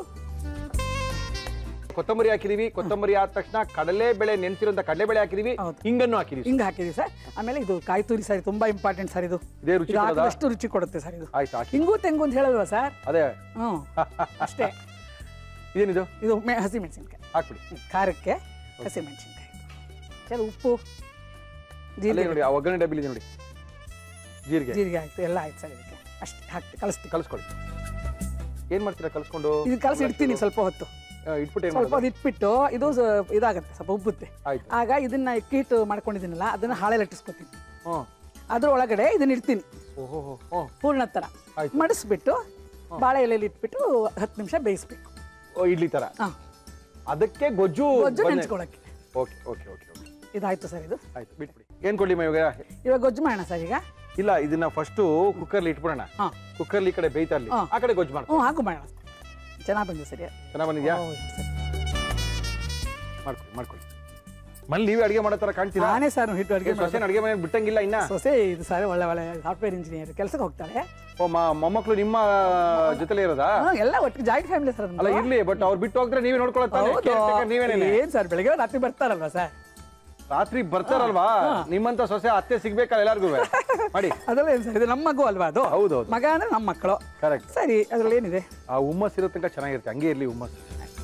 ಕೊತ್ತಂಬರಿ ಹಾಕಿದೀವಿ ಕೊತ್ತಂಬರಿ ಆದ ತಕ್ಷಣ ಕಡಲೆ ಬೆಳೆ ನೆನ್ಸಿರೋಂಥ ಕಡಲೆ ಬೆಳೆ ಹಾಕಿದೀವಿ ಹೌದು. ಹಿಂಗನ್ನು ಹಾಕಿದೀವಿ ಹಿಂಗೆ ಹಾಕಿದ್ದೀವಿ ಸರ್ ಆಮೇಲೆ ಇದು ಕಾಯಿ ತುರಿ ಸರ್ ತುಂಬಾ ಇಂಪಾರ್ಟೆಂಟ್ ಸರ್ ಇದು ಇದೇ ರುಚಿ ಇದು ಕೊಡೋದಾ? ಹಾಕಿದಷ್ಟು ರುಚಿ ಕೊಡುತ್ತೆ ಸರ್ ಇದು ಆಯ್ತು ಹಾಕಿ ಹಿಂಗು ತೆಂಗು ಅಂತ ಹೇಳಲ್ವಾ ಸರ್ ಅದೇ ಹ್ಞೂ ಅಷ್ಟೇ ಇದೇನಿದು ಇದು ಮೆ ಹಸಿ ಮೆಣಸಿನ್ಕಾಯಿ ಹಾಕ್ಬಿಡಿ ಖಾರಕ್ಕೆ ಹಸಿ ಮೆಣಸಿನ್ಕಾಯಿ ಸರ್ ಉಪ್ಪು ಅಲ್ಲೇ ಜೀರಿಗೆ ನೋಡಿ ಆ ಒಗ್ಗರಣೆ ಡಬ್ಬಿಲಿ ನೋಡಿ ಜೀರಿಗೆ ಜೀರಿಗೆ ಆಯ್ತು ಎಲ್ಲ ಆಯ್ತು ಸರ್ ಇದಕ್ಕೆ ಅಷ್ಟೇ ಹಾಕಿ ಕಲಿಸ್ತೀವಿ ಕಲಿಸ್ಕೊಳ್ಳಿ ಏನ್ ಮಾಡ್ತೀರಾ ಕಲಿಸ್ಕೊಂಡು ಇದು ಕಲಸಿ ಇಡ್ತೀನಿ ಸ್ವಲ್ಪ ಹೊತ್ತು ಆ, ಇಟ್ಬಿಟ್ಟು ಏನ್ ಸ್ವಲ್ಪ ಮಾಡೋದು ಹೊತ್ತು ಇಟ್ಬಿಟ್ಟು ಇದು ಸ- ಇದಾಗುತ್ತೆ ಸ್ವಲ್ಪ ಉಬ್ಬುತ್ತೆ ಆಯ್ತು ಆಗ ಇದನ್ನ ಅಕ್ಕಿ ಹಿಟ್ಟು ಮಾಡ್ಕೊಂಡಿದ್ದೀನಲ್ಲ ಅದನ್ನ ಹಾಳೆ ಲಟ್ಟಿಸ್ಕೊತೀನಿ ಹ್ಮ್ ಅದ್ರ ಒಳಗಡೆ ಇದನ್ನ ಇಡ್ತೀನಿ ಓಹೋ ಹೋ ಹೂರ್ಣ ಥರ ಆಯ್ತು. ಮಡಿಸ್ಬಿಟ್ಟು ಬಾಳೆ ಎಲೆಯಲ್ಲಿ ಇಟ್ಬಿಟ್ಟು ಹತ್ತು ನಿಮಿಷ ಬೇಯಿಸ್ಬೇಕು ಓ ಇಡ್ಲಿ ತರ ಹಾಂ ಅದಕ್ಕೆ ಗೊಜ್ಜು ಗೊಜ್ಜು ಬಂದೆ- ನೆಂಚ್ಕೊಳಕ್ಕೆ ಓಕೆ ಓಕೆ ಓಕೆ ಓಕೆ ಇದಾಯ್ತು ಸರ್ ಇದು ಆಯ್ತು ಬಿಟ್ಬಿಡಿ ಏನ್ ಕೊಡ್ಲಿ ಇವಾಗ ಇವಾಗ ಗೊಜ್ಜು ಮಾಡೋಣ ಸರ್ ಈಗ ಇಲ್ಲ ಇದನ್ನ ಫಸ್ಟು ಕುಕ್ಕರ್ಲಿ ಇಟ್ಬಿಡೋಣ ಹಾಂ ಕುಕ್ಕರ್ಲಿ ಈ ಕಡೆ ಬೇಯ್ತಾ ಇರ್ಲಿ ಹಾ. ಆ ಕಡೆ ಗೊಜ್ಜು ಮಾಡ್ಕೊ ಹ್ಞೂ ಹಾಕು ಮಾಡೋಣ ಚೆನ್ನಾಗಿ ಬಂದಿದೆ ಸರಿ ಚೆನ್ನಾಗ್ ಬಂದಿದ್ಯಾ ಹೌದು ಸರ್. ಮಾಡ್ಕೊಳ್ಳಿ ಮಾಡ್ಕೊಳ್ಳಿ ಮಲ್ಲಿ ನೀವೇ ಅಡಿಗೆ ಮಾಡೋ ತರ ಕಾಣ್ತೀರಾ ನಾನೇ ಸರ್ ಹಿಟ್ಟು ಅಡುಗೆ ಸೊಸೆನ ಅಡಿಗೆ ಮನೆ ಬಿಟ್ಟಂಗಿಲ್ಲ ಇನ್ನ ಸೊಸೆ ಇದು ಸರ್ ಒಳ್ಳೆ ಒಳ್ಳೆ ಸಾಫ್ಟ್ವೇರ್ ಇಂಜಿನಿಯರ್ ಕೆಲಸಕ್ಕೆ ಹೋಗ್ತಾಳೆ ಓ ಮ- ಮೊಮ್ಮಕ್ಳು ನಿಮ್ಮ ಜೊತೆಲೇ ಇರೋದಾ ಹಾ, ಎಲ್ಲ ಒಟ್ಟಿಗೆ ಜಾಯಿಂಟ್ ಫ್ಯಾಮಿಲಿ ಸರ್ ಅಲ್ಲ ಇರ್ಲಿ ಬಟ್ ಅವ್ರು ಬಿಟ್ಟು ಹೋಗ್ತಾರೆ ನೀವೇ ನೋಡ್ಕೊಳತ್ತಾನೆ ನೀವೇನೇನೆ ಏನ್ ಸರ್ ಬೆಳಗ್ಗೆ ರಾತ್ರಿ ಬರ್ತಾರಲ್ವಾ ಸರ್ ರಾತ್ರಿ ಬರ್ತಾರಲ್ವಾ ನಿಮ್ಮಂತ ಸೊಸೆ ಅತ್ತೆ ಸಿಗ್ಬೇಕಲ್ಲ ಎಲ್ಲಾರ್ಗು ಮಾಡಿ ಅದೆಲ್ಲ ಏನು ಸರ್ ಇದು ನಮ್ಮ ಮಗು ಅಲ್ವಾ ಅದು ಹೌದೌದು ಮಗ ಅಂದ್ರೆ ನಮ್ಮ ಮಕ್ಕಳು ಕರೆಕ್ಟ್ ಸರಿ ಅದ್ರಲ್ಲಿ ಏನಿದೆ ಆ ಹುಮ್ಮಸ್ ಇರೋ ತನಕ ಚೆನ್ನಾಗಿರುತ್ತೆ ಹಂಗೆ ಇರ್ಲಿ ಹುಮ್ಮಸ್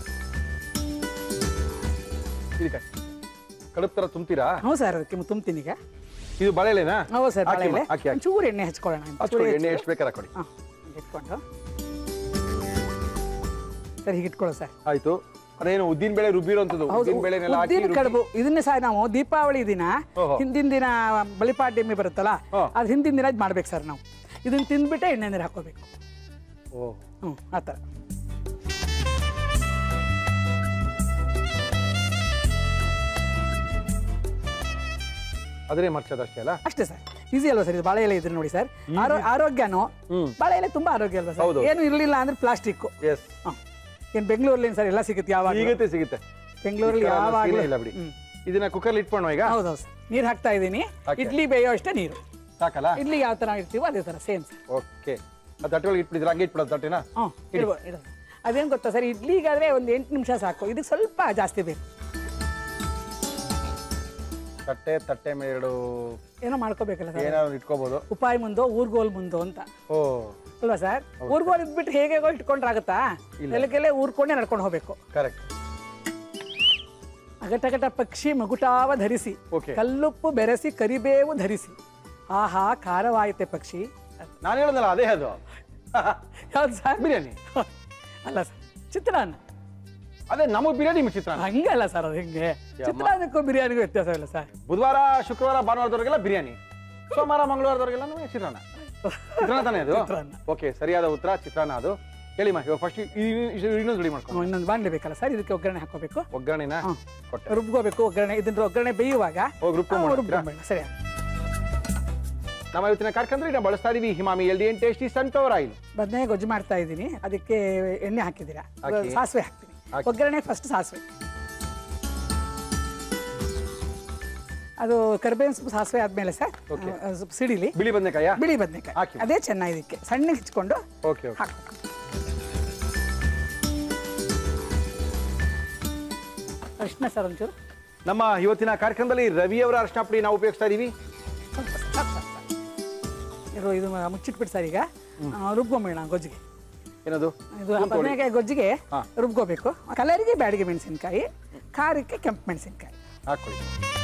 ಇದಕ್ಕೆ ಕಡುಬು ತರ ತುಂಬ್ತೀರಾ ಹ್ಞೂ ಸರ್ ಅದಕ್ಕೆ ತುಂಬ್ತೀನಿ ಈಗ ಇದು ಬಾಳೆಲೆನಾ ಹೌದು ಸರ್ ಹಾಕಿ ಬಾಳೆಲೆ ಅಮ್ಮ, ಹಾಕಿ ಹಾಕಿ ಚೂರು ಎಣ್ಣೆ ಹಚ್ಕೊಳ್ಳೋಣ ಅಂತ. ಹಚ್ಕೊಳ್ಳಿ ಎಣ್ಣೆ ಎಷ್ಟು ಬೇಕಾರೆ ಹಾಕೊಳ್ಳಿ ಹಾಂ ಇಟ್ಕೊಂಡು ಸರಿ ಹೀಗೆ ಇಟ್ಕೊಳ್ಳೋ ಸರ್ ಆಯ್ತು ಅದೇನು ಉದ್ದಿನ ಬೇಳೆ ರುಬ್ಬಿರೋಂಥದ್ದು ಹೌದು ಉದ್ದಿನ ಬೇಳೆನೆಲ್ಲ ಹಾಕಿ ಉದ್ದಿನ ರುಬ್ಬಿ- ಕಡುಬು ಇದನ್ನೇ ಸಹ ನಾವು ದೀಪಾವಳಿ ದಿನ ಓಹೋ. ಹಿಂದಿನ ದಿನ ಬಲಿಪಾಡ್ಯಮಿ ಬರುತ್ತಲ್ಲ ಹಾ. ಅದು ಹಿಂದಿನ ದಿನ ಮಾಡ್ಬೇಕು ಸರ್ ನಾವು ಇದನ್ನ ತಿಂದ್ಬಿಟ್ಟೆ ಎಣ್ಣೆ ನೀರು ಹಾಕೋಬೇಕು ಓ ಹ್ಞೂ ಆ ಥರ ಅದನ್ನೇ ಮರ್ಚೋದು ಅಷ್ಟೇ ಅಲ್ಲ ಅಷ್ಟೇ ಸರ್ ಈಸಿ ಅಲ್ವಾ ಸರ್ ಇದು ಬಾಳೆ ಎಲೆ ಇದ್ರೆ ನೋಡಿ ಸರ್ ಆರೋ ಆರೋಗ್ಯನೂ ಬಾಳೆ ಎಲೆ ತುಂಬಾ ಆರೋಗ್ಯ ಅಲ್ವಾ ಹೌದು. ಸರ್ ಏನು ಇರಲಿಲ್ಲ ಅಂದ್ರೆ ಪ್ಲಾಸ್ಟಿಕ್ ಎಸ್ ಏನು ಬೆಂಗಳೂರಲ್ಲಿ ಸರ್ ಎಲ್ಲ ಸಿಗುತ್ತೆ ಯಾವಾಗ ಸಿಗುತ್ತೆ ಸಿಗುತ್ತೆ ಬೆಂಗಳೂರಲ್ಲಿ ಇದಕ್ಕೆ ಯಾವಾಗಲೂ ಸೀನೆ ಇಲ್ಲ ಬಿಡಿ ಇದನ್ನ ಕುಕ್ಕರ್ ಇಟ್ಕೊಂಡು ಈಗ ಹೌದೌದು ಸರ್ ನೀರು ಹಾಕ್ತಾ ಇದ್ದೀನಿ ಹಾಕಿ. ಇಡ್ಲಿ ಬೇಯೋ ಅಷ್ಟೇ ನೀರು ಸಾಕಲ್ಲ ಇಡ್ಲಿ ಯಾವ ಥರ ಇರ್ತೀವೋ ಅದೇ ಥರ ಸೇಮ್ ಸರ್ ಓಕೆ ಆ ತಟ್ಟೆಗಳಿಗೆ ಇಟ್ಬಿಟ್ಟಿದ್ರೆ ಹಂಗೆ ಇಟ್ಬಿಡೋದು ತಟ್ಟೆನ ಹ್ಞೂ ಇಡ್ಬೋದು ಇಡೋದು ಅದೇನು ಗೊತ್ತಾ ಸರ್ ಇಡ್ಲಿಗಾದ್ರೆ ಒಂದು ಎಂಟು ನಿಮಿಷ ಸಾಕು ಇದಕ್ಕೆ ಸ್ವಲ್ಪ ಜಾಸ್ತಿ ಬೇಕು ತಟ್ಟೆ ತಟ್ಟೆ ಮೇಲೆ ಎರಡು ಏನೋ ಮಾಡ್ಕೋಬೇಕಲ್ಲ ಸರ್ ಏನಾದ್ರು ಇಟ್ಕೋಬಹುದು ಉಪಾಯ ಮುಂದೋ ಊರ್ಗೋಲ್ ಮುಂದೋ ಅಂತ ಓ ಅಲ್ವಾ ಸರ್ ಊರ್ಗೋಲ್ ಇದ್ಬಿಟ್ಟು ಹೇಗೆ ಹೇಗೋ ಇಟ್ಕೊಂಡ್ರಾಗತ್ತಾ ನೆಲಕ್ಕೆಲ್ಲೇ ಊರ್ಕೊಂಡೇ ನಡ್ಕೊಂಡು ಹೋಗ್ಬೇಕು ಕರೆಕ್ಟ್ ಅಗಟಗಟ ಪಕ್ಷಿ ಮಗುಟಾವ ಧರಿಸಿ Okay. ಕಲ್ಲುಪ್ಪು ಬೆರೆಸಿ ಕರಿಬೇವು ಧರಿಸಿ ಆಹಾ ಖಾರವಾಯಿತೆ ಪಕ್ಷಿ ನಾನು ಹೇಳೋದಲ್ಲ ಅದೇ ಅದು ಯಾವ್ದು ಸರ್ ಬಿರಿಯಾನಿ ಅಲ್ಲ ಸರ್ ಚಿತ್ರಾನ್ನ ಅದೇ ನಮಗೆ ಬಿರಿಯಾನಿ ನಿಮ್ಗೆ ಚಿತ್ರಾನ್ನ ಹಂಗಲ್ಲ ಸರ್ ಅದು ಹಿಂಗೆ ಚಿತ್ರಾನ್ನಕ್ಕೂ ಬಿರಿಯಾನಿಗೂ ವ್ಯತ್ಯಾಸ ಇಲ್ಲ ಸರ್ ಬುಧವಾರ ಶುಕ್ರವಾರ ಭಾನುವಾರದವರೆಗೆಲ್ಲ ಬಿರಿಯಾನಿ ಸೋಮವಾರ ಮಂಗಳವಾರದವರೆಗೆಲ್ಲ ನಮಗೆ ಚಿತ್ರಾನ್ನ ಚಿತ್ರಾನ್ನ ತಾನೇ ಅದು ಚಿತ್ರಾನ್ನ. ಓಕೆ ಸರಿಯಾದ ಉತ್ತರ ಚಿತ್ರಾನ್ನ ಅದು ಹೇಳಿಮ್ಮ ಇವಾಗ ಫಸ್ಟ್ ಇನ್ನೊಂದು ರೆಡಿ ಮಾಡ್ಕೊಂಡು ಹ್ಮ್, ಇನ್ನೊಂದು ಬಾಣಲೆ ಬೇಕಲ್ಲ ಸರ್ ಇದಕ್ಕೆ ಒಗ್ಗರಣೆ ಹಾಕೋಬೇಕು ಒಗ್ಗರಣೆನ ಹ್ಮ್. ಕೊಟ್ಟೆ ರುಬ್ಕೋಬೇಕು ಒಗ್ಗರಣೆ ಇದನ್ನ ಒಗ್ಗರಣೆ ಬೇಯುವಾಗ ಹೋಗಿ ರುಬ್ಕೊಂಡ್ ಆ, ಮಾಡ್ತೀರಾ? ರುಬ್ಕೊಂಡ್ಬಿಡ ಸರಿ ನಮ್ಮ ಇವತ್ತಿನ ಕಾರ್ಯಕ್ರಮದಲ್ಲಿ ನಾವು ಬಳಸ್ತಾ ಇದೀವಿ ಹಿಮಾಮಿ ಎಲ್ ಡಿ ಎನ್ ಟೇಸ್ಟಿ ಸನ್ಫ್ಲವರ್ ಆಯಿಲ್ ಬದನೆ ಗೊಜ್ಜು ಮಾಡ್ತಾ ಇದ್ದೀನಿ ಅದಕ್ಕೆ ಎಣ್ಣೆ ಹಾಕಿದ್ದೀರಾ ಹಾಕಿ. ಸಾಸಿವೆ ಹಾಕ್ತೀನಿ ಹಾಕಿ. ಒಗ್ಗರಣೆ ಫಸ್ಟ್ ಸಾಸಿವೆ ಅದು ಕರಿಬೇವಿನ ಸೊಪ್ಪು ಸಾಸಿವೆ ಆದ್ಮೇಲೆ ಸರ್ Okay. ಆ, ಸ್ವಲ್ಪ ಸಿಡಿಲಿ ಬಿಳಿ ಬದನೆಕಾಯ ಬಿಳಿ ಬದನೆಕಾಯಿ ಹಾಕಿ. ಅದೇ ಚೆನ್ನಾಗಿ ಇದಕ್ಕೆ ಸಣ್ಣಗೆ ಹಚ್ಕೊಂಡು ಓಕೆ ಓಕೆ ಹಾಕಬೇಕು ಅರಿಶಿನ ಸರ್ ಒಂಚೂರು ನಮ್ಮ ಇವತ್ತಿನ ಕಾರ್ಯಕ್ರಮದಲ್ಲಿ ರವಿಯವರ ಅರ್ಶನ ಪುಡಿ ನಾವು ಉಪಯೋಗಿಸ್ತಾ ಇದೀವಿ ಸ್ವಲ್ಪ ಸಾಕು, ಸಾಕು, ಸಾಕು. ಇದು ಇದು ಮುಚ್ಚಿಟ್ಬಿಟ್ಟು ಸರ್ ಈಗ ಆ, ರುಬ್ಕೊಂಬಿಡೋಣ ಗೊಜ್ಜಿಗೆ ಏನದು ಇದು ಬದನೆಕಾಯಿ ಗೊಜ್ಜಿಗೆ ಹಾ. ರುಬ್ಕೋಬೇಕು ಕಲರಿಗೆ ಬ್ಯಾಡಿಗೆ ಮೆಣಸಿನ್ಕಾಯಿ ಖಾರಕ್ಕೆ ಕೆಂಪು ಮೆಣಸಿನ್ಕಾಯಿ ಹಾಕೊಳ್ಳಿ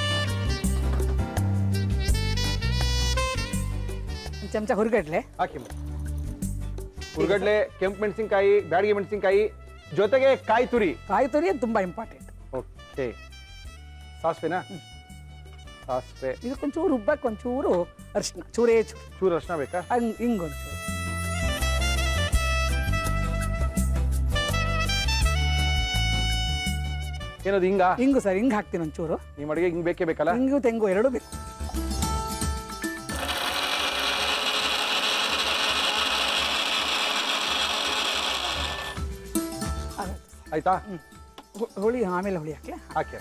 ಒಂದು ಚಮಚ ಹುರಿಗಡ್ಲೆ ಹಾಕಿ ಹುರ್ಗಡ್ಲೆ ಕೆಂಪು ಮೆಣಸಿನ್ಕಾಯಿ ಬ್ಯಾಡಿಗೆ ಮೆಣಸಿನ್ಕಾಯಿ ಜೊತೆಗೆ ಕಾಯಿ ತುರಿ ಕಾಯಿ ತುರಿ ಅದು ತುಂಬ ಇಂಪಾರ್ಟೆಂಟ್ ಓಕೆ ಸಾಸಿವೆನಾ ಸಾಸಿವೆ ಇದಕ್ಕೊಂಚೂರು ರುಬ್ಬಕ್ಕೆ ಒಂಚೂರು ಅರಿಶಿನ ಚೂರೇ ಚೂರು ಚೂರು ಅರ್ಶನ ಬೇಕಾ ಹಂಗೆ ಹಿಂಗೊಂಚೂರು ಏನದು ಹಿಂಗ ಹಿಂಗು ಸರ್ ಹಿಂಗೆ ಹಾಕ್ತೀನಿ ಒಂಚೂರು ನಿಮ್ಮ ಅಡುಗೆ ಹಿಂಗ್ ಬೇಕೇ ಬೇಕಲ್ಲ ಹಿಂಗು ತೆಂಗು ಎರಡೂ ಬೇಕು ಆಗುತ್ತೆ ಸರ್. ಆಯ್ತಾ ಹು- ಹುಳಿ ಆಮೇಲೆ ಹುಳಿ ಹಾಕ್ಲಾ ಹಾಕಿ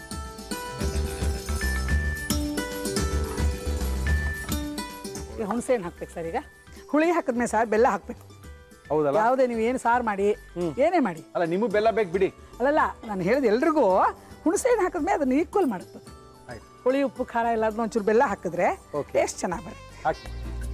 ಈಗ ಹುಣಸೆ ಹಣ್ಣು ಹಾಕ್ಬೇಕು ಸರ್ ಈಗ ಹುಳಿ ಹಾಕಿದ್ಮೇಲೆ ಸರ್ ಬೆಲ್ಲ ಹಾಕ್ಬೇಕು ಹೌದಲ್ಲ ಯಾವುದೇ ನೀವು ಏನು ಸಾರು ಮಾಡಿ ಏನೇ ಮಾಡಿ ಅಲ್ಲ ನಿಮಗ್ ಬೆಲ್ಲ ಬೇಕು ಬಿಡಿ ಅಲ್ಲಲ್ಲ ನಾನು ಹೇಳಿದ ಎಲ್ರಿಗೂ ಹುಣಸೆ ಹಣ್ಣು ಹಾಕಿದ್ಮೇಲೆ ಅದನ್ನ ಈಕ್ವಲ್ ಮಾಡುತ್ತೆ ಆಯ್ತು ಹುಳಿ ಉಪ್ಪು ಖಾರ ಎಲ್ಲ ಅದನ್ನ ಒಂಚೂರು ಬೆಲ್ಲ ಹಾಕಿದ್ರೆ Okay. ಟೇಸ್ಟ್ ಚೆನ್ನಾಗಿ ಬರುತ್ತೆ ಹಾಕಿ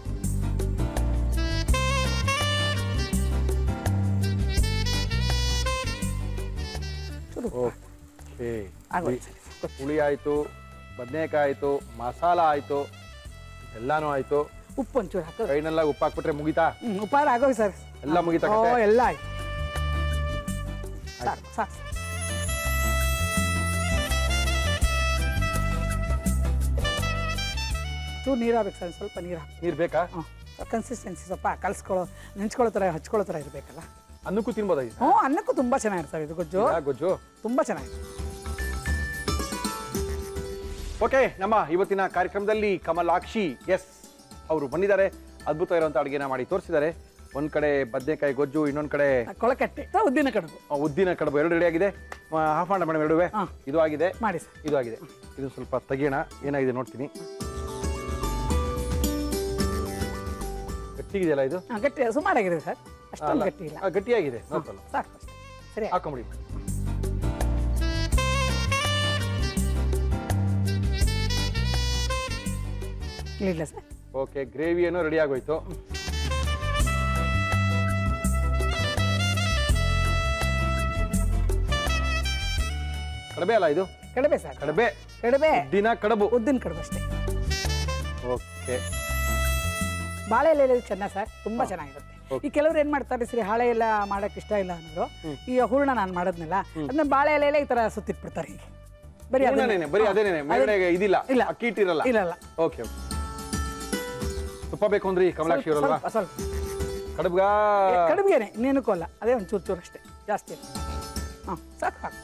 ಚೂರು ಓಕೆ ಆಗೋಯ್ತು ಸರ್ ಹುಳಿ ಆಯ್ತು ಬದನೆಕಾಯಿ ಆಯ್ತು ಮಸಾಲ ಆಯ್ತು ಎಲ್ಲಾನು ಆಯ್ತು ಉಪ್ಪು ಒಂಚೂರು ಹಾಕೋದು ಕೈನೆಲ್ಲ ಉಪ್ಪು ಹಾಕ್ಬಿಟ್ರೆ ಮುಗಿತಾ ಹ್ಮ್, ಉಪ್ಪಾರ ಆಗೋಯ್ತು ಸರ್ ಎಲ್ಲ ಮುಗಿತಾ ಓ ಕತೆ? ಎಲ್ಲ ಆಯ್ತು ಸಾಕು ಸಾಕು ಚೂರು ನೀರು ಹಾಕ್ಬೇಕು ಸರ್ ಸ್ವಲ್ಪ ನೀರು ಹಾಕಿ ನೀರ್ ಬೇಕಾ ಹಾಂ ಕನ್ಸಿಸ್ಟೆನ್ಸಿ ಸ್ವಲ್ಪ ಕಲಿಸ್ಕೊಳ್ಳೋ ನೆಂಚ್ಕೊಳ್ಳೋ ಥರ ಹಚ್ಕೊಳ್ಳೋ ಥರ ಇರಬೇಕಲ್ಲ ಅನ್ನಕ್ಕೂ ತಿನ್ಬೋದಾ ಇದು? ಹ್ಞೂ ಅನ್ನಕ್ಕೂ ತುಂಬ ಚೆನ್ನಾಗಿರ್ತವೆ ಇದು ಗೊಜ್ಜು ಇದಾ ಗೊಜ್ಜು ತುಂಬ ಚೆನ್ನಾಗಿದೆ ಓಕೆ ನಮ್ಮ ಇವತ್ತಿನ ಕಾರ್ಯಕ್ರಮದಲ್ಲಿ ಕಮಲಾಕ್ಷಿ ಎಸ್ ಅವರು ಬಂದಿದ್ದಾರೆ ಅದ್ಭುತ ಇರುವಂತ ಅಡುಗೆನ ಮಾಡಿ ತೋರಿಸಿದ್ದಾರೆ ಒಂದ್ ಕಡೆ ಬದನೆಕಾಯಿ ಗೊಜ್ಜು ಇನ್ನೊಂದ್ ಕಡೆ ಕೊಳಕಟ್ಟೆ ಅಥವಾ ಉದ್ದಿನ ಕಡುಬು ಆ, ಉದ್ದಿನ ಕಡುಬು ಎರಡು ರೆಡಿ ಆಗಿದೆ ಹಾಫ್ ಮಾಡ ಮೇಡಮ್ ಎರಡುವೆ ಹಾ. ಇದು ಆಗಿದೆ ಮಾಡಿ ಸರ್ ಇದು ಆಗಿದೆ ಇದು ಸ್ವಲ್ಪ ತೆಗಿಯೋಣ ಏನಾಗಿದೆ ನೋಡ್ತೀನಿ ಗಟ್ಟಿಗಿದೆಯಲ್ಲ ಇದು ಹಾಂ ಗಟ್ಟಿ ಸುಮಾರಾಗಿದೆ ಸರ್ ಅಷ್ಟೊಂದು ಅಲ್ಲ, ಗಟ್ಟಿ ಇಲ್ಲ ಆ, ಗಟ್ಟಿಯಾಗಿದೆ ನೋಡ್ಕೊಳ್ಳ ಸಾಕು ಅಷ್ಟೇ ಸರಿ ಹಾಕೊಂಬಿಡಿ ಇಲ್ಲ ಸರ್ ಓಕೆ ಗ್ರೇವಿ ಏನೋ ರೆಡಿ ಆಗೋಯ್ತು ಕಡಬೆ ಅಲ್ಲ ಇದು ಕಡಿಮೆ ಸರ್ ಕಡಬೆ ಕಡಿಮೆ ದಿನ ಕಡಬು ಉದ್ದಿನ ಕಡುಬು ಅಷ್ಟೇ ಓಕೆ ಬಾಳೆ ಎಲೆ ಚೆನ್ನ ಸರ್ ತುಂಬಾ ಚೆನ್ನಾಗಿರುತ್ತೆ ಈ ಕೆಲವ್ರು ಏನ್ ಮಾಡ್ತಾರೆ ಸರಿ ಹಾಳೆ ಎಲ್ಲ ಮಾಡಕ್ ಇಷ್ಟ ಇಲ್ಲ ಅನ್ನೋರು ಈ ಹೂರ್ಣ ನಾನು ಮಾಡೋದ್ನಲ್ಲ ಅದನ್ನ ಬಾಳೆ ಎಲೆಲೆ ಈ ತರ ಸುತ್ತಿಟ್ಬಿಡ್ತಾರೆ ಹೀಗೆ ಬರೀ ಅದನ್ನೇ. ಹೂರ್ಣನೇನೆ, ಬರೀ ಅದೇನೇನೆ ಮೇಲ್ಗಡೆ ಇದಿಲ್ಲ ಇಲ್ಲ. ಅಕ್ಕಿ ಇಟ್ಟಿರಲ್ಲ ಇಲ್ಲ ಇಲ್ಲ ಓಕೆ ಓಕೆ ತುಪ್ಪ ಬೇಕು ಅಂದ್ರಿ ಕಮಲಾಕ್ಷಿ ಅವರಲ್ವಾ ಸ್ವಲ್ಪ ಸ್ವಲ್ಪ ಕಡಬ್ಗ ಕಡಿಮೆನೆ ಇನ್ನೇನಕ್ಕೂ ಅಲ್ಲ ಅದೇ ಒಂದು ಚೂರು ಚೂರು ಅಷ್ಟೇ ಜಾಸ್ತಿ ಹಾಂ ಸಾಕು ಸಾಕು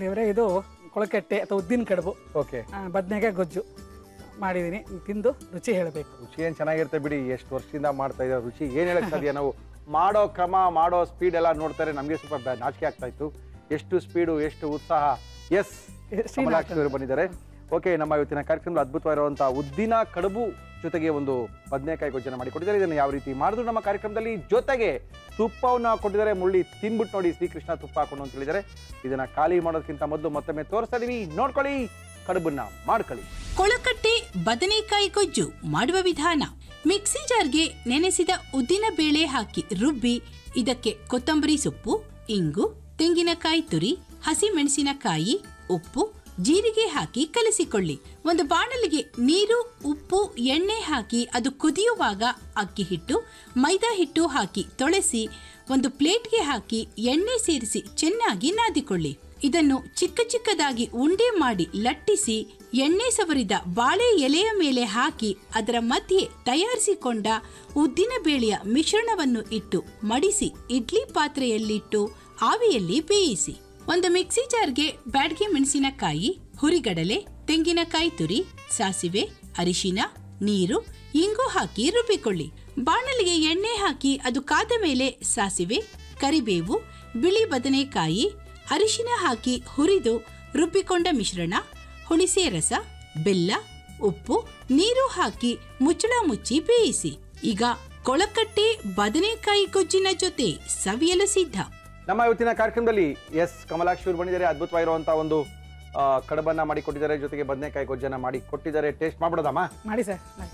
ದೇವರೇ ಇದು ಕೊಳಕಟ್ಟೆ ಅಥವಾ ಉದ್ದಿನ ಕಡುಬು ಓಕೆ ಬದನೆಕಾಯಿ ಗೊಜ್ಜು ಮಾಡಿದ್ದೀನಿ ತಿಂದು ರುಚಿ ಹೇಳಬೇಕು ರುಚಿ ಏನ್ ಚೆನ್ನಾಗಿರುತ್ತೆ ಬಿಡಿ ಎಷ್ಟು ವರ್ಷದಿಂದ ಮಾಡ್ತಾ ಇದ್ದಾರೆ ರುಚಿ ಏನ್ ಹೇಳಕ್ ಸಾಧ್ಯ ನಾವು ಮಾಡೋ ಕ್ರಮ ಮಾಡೋ ಸ್ಪೀಡ್ ಎಲ್ಲ ನೋಡ್ತಾರೆ ನಮಗೆ ಸ್ವಲ್ಪ ಬ- ನಾಚಿಕೆ ಆಗ್ತಾ ಇತ್ತು ಎಷ್ಟು ಸ್ಪೀಡು ಎಷ್ಟು ಉತ್ಸಾಹ ಎಸ್ ಕಮಲಾಕ್ಷಿ ಅವರು ಬಂದಿದ್ದಾರೆ ಓಕೆ ನಮ್ಮ ಇವತ್ತಿನ ಕಾರ್ಯಕ್ರಮದಲ್ಲಿ ಅದ್ಭುತವಾಗಿರುವಂತಹ ಉದ್ದಿನ ಕಡುಬು ಜೊತೆಗೆ ಒಂದು ಬದನೆಕಾಯಿ ಗೊಜ್ಜನ ಮಾಡಿ ಕೊಟ್ಟಿದ್ದಾರೆ ಇದನ್ನು ಯಾವ ರೀತಿ ಮಾಡಿದ್ರು ನಮ್ಮ ಕಾರ್ಯಕ್ರಮದಲ್ಲಿ ಜೊತೆಗೆ ತುಪ್ಪವನ್ನು ಕೊಟ್ಟಿದ್ದಾರೆ ಮುಳ್ಳಿ ತಿನ್ಬಿಟ್ಟು ನೋಡಿ ಶ್ರೀಕೃಷ್ಣ ತುಪ್ಪ ಹಾಕೊಂಡು ಅಂತ ಹೇಳಿದ್ದಾರೆ ಇದನ್ನ ಖಾಲಿ ಮಾಡೋದಕ್ಕಿಂತ ಮೊದಲು ಮತ್ತೊಮ್ಮೆ ತೋರಿಸ್ತಾ ಇದೀವಿ ನೋಡ್ಕೊಳ್ಳಿ ಕಡುಬನ್ನ ಮಾಡ್ಕೊಳ್ಳಿ ಕೊಳಕಟ್ಟೆ ಬದನೆಕಾಯಿ ಗೊಜ್ಜು ಮಾಡುವ ವಿಧಾನ ಮಿಕ್ಸಿ ಜಾರ್ಗೆ ನೆನೆಸಿದ ಉದ್ದಿನ ಬೇಳೆ ಹಾಕಿ ರುಬ್ಬಿ ಇದಕ್ಕೆ ಕೊತ್ತಂಬರಿ ಸೊಪ್ಪು ಇಂಗು ತೆಂಗಿನಕಾಯಿ ತುರಿ ಹಸಿ ಮೆಣಸಿನಕಾಯಿ ಉಪ್ಪು ಜೀರಿಗೆ ಹಾಕಿ ಕಲಿಸಿಕೊಳ್ಳಿ ಒಂದು ಬಾಣಲಿಗೆ ನೀರು ಉಪ್ಪು ಎಣ್ಣೆ ಹಾಕಿ ಅದು ಕುದಿಯುವಾಗ ಅಕ್ಕಿ ಹಿಟ್ಟು ಮೈದಾ ಹಿಟ್ಟು ಹಾಕಿ ತೊಳೆಸಿ ಒಂದು ಪ್ಲೇಟ್ಗೆ ಹಾಕಿ ಎಣ್ಣೆ ಸೇರಿಸಿ ಚೆನ್ನಾಗಿ ನಾದಿಕೊಳ್ಳಿ ಇದನ್ನು ಚಿಕ್ಕ ಚಿಕ್ಕದಾಗಿ ಉಂಡೆ ಮಾಡಿ ಲಟ್ಟಿಸಿ ಎಣ್ಣೆ ಸವರಿದ ಬಾಳೆ ಎಲೆಯ ಮೇಲೆ ಹಾಕಿ ಅದರ ಮಧ್ಯೆ ತಯಾರಿಸಿಕೊಂಡ ಉದ್ದಿನ ಬೇಳೆಯ ಮಿಶ್ರಣವನ್ನು ಇಟ್ಟು ಮಡಿಸಿ ಇಡ್ಲಿ ಪಾತ್ರೆಯಲ್ಲಿಟ್ಟು ಆವಿಯಲ್ಲಿ ಬೇಯಿಸಿ ಒಂದು ಮಿಕ್ಸಿ ಜಾರ್ಗೆ ಬ್ಯಾಡ್ಗೆ ಮೆಣಸಿನಕಾಯಿ ಹುರಿಗಡಲೆ ತೆಂಗಿನಕಾಯಿ ತುರಿ ಸಾಸಿವೆ ಅರಿಶಿನ ನೀರು ಇಂಗು ಹಾಕಿ ರುಬ್ಬಿಕೊಳ್ಳಿ ಬಾಣಲಿಗೆ ಎಣ್ಣೆ ಹಾಕಿ ಅದು ಕಾದ ಮೇಲೆ ಸಾಸಿವೆ ಕರಿಬೇವು ಬಿಳಿ ಬದನೆಕಾಯಿ ಅರಿಶಿನ ಹಾಕಿ ಹುರಿದು ರುಬ್ಬಿಕೊಂಡ ಮಿಶ್ರಣ ಹುಣಸೆ ರಸ ಬೆಲ್ಲ ಉಪ್ಪು ನೀರು ಹಾಕಿ ಮುಚ್ಚಳ ಮುಚ್ಚಿ ಬೇಯಿಸಿ ಈಗ ಕೊಳಕಟ್ಟೆ ಬದನೆಕಾಯಿ ಗೊಜ್ಜಿನ ಜೊತೆ ಸವಿಯಲು ಸಿದ್ಧ ನಮ್ಮ ಇವತ್ತಿನ ಕಾರ್ಯಕ್ರಮದಲ್ಲಿ ಎಸ್ ಕಮಲಾಕ್ಷಿ ಅವರು ಬಂದಿದ್ದಾರೆ ಅದ್ಭುತವಾಗಿರುವಂತಹ ಒಂದು ಆ, ಕಡಬನ್ನ ಮಾಡಿ ಕೊಟ್ಟಿದ್ದಾರೆ ಜೊತೆಗೆ ಬದನೆಕಾಯಿ ಗೊಜ್ಜನ್ನ ಮಾಡಿ ಕೊಟ್ಟಿದ್ದಾರೆ ಟೇಸ್ಟ್ ಮಾಡ್ಬಿಡೋದಮ್ಮ ಮಾಡಿ ಸರ್ ಮಾಡಿ.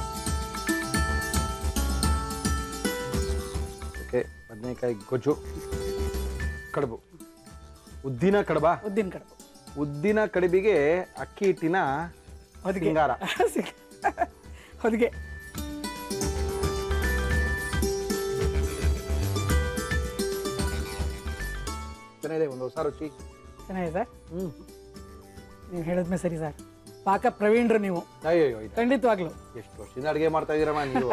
ಓಕೆ ಬದನೆಕಾಯಿ ಗೊಜ್ಜು ಕಡುಬು ಉದ್ದಿನ ಕಡಬ ಉದ್ದಿನ ಕಡುಬು ಉದ್ದಿನ ಕಡುಬಿಗೆ ಅಕ್ಕಿ ಹಿಟ್ಟಿನ ಹೊದಿಗೆ ಸಿಂಗಾರ ಸಿಗ್- ಹೊದಿಗೆ ಚೆನ್ನಾಗಿದೆ ಒಂದು ಹೊಸ ರುಚಿ ಚೆನ್ನಾಗಿದೆ ಸರ್ ಹ್ಮ್ ನೀವು ಹೇಳಿದ್ಮೇಲೆ ಸರಿ ಸರ್ ಪಾಕ ಪ್ರವೀಣ್ರು ನೀವು ಅಯ್ಯೋ ಇದು ಖಂಡಿತವಾಗ್ಲು ಎಷ್ಟು ವರ್ಷದಿಂದ ಅಡುಗೆ ಮಾಡ್ತಾ ಇದೀರಮ್ಮ ನೀವು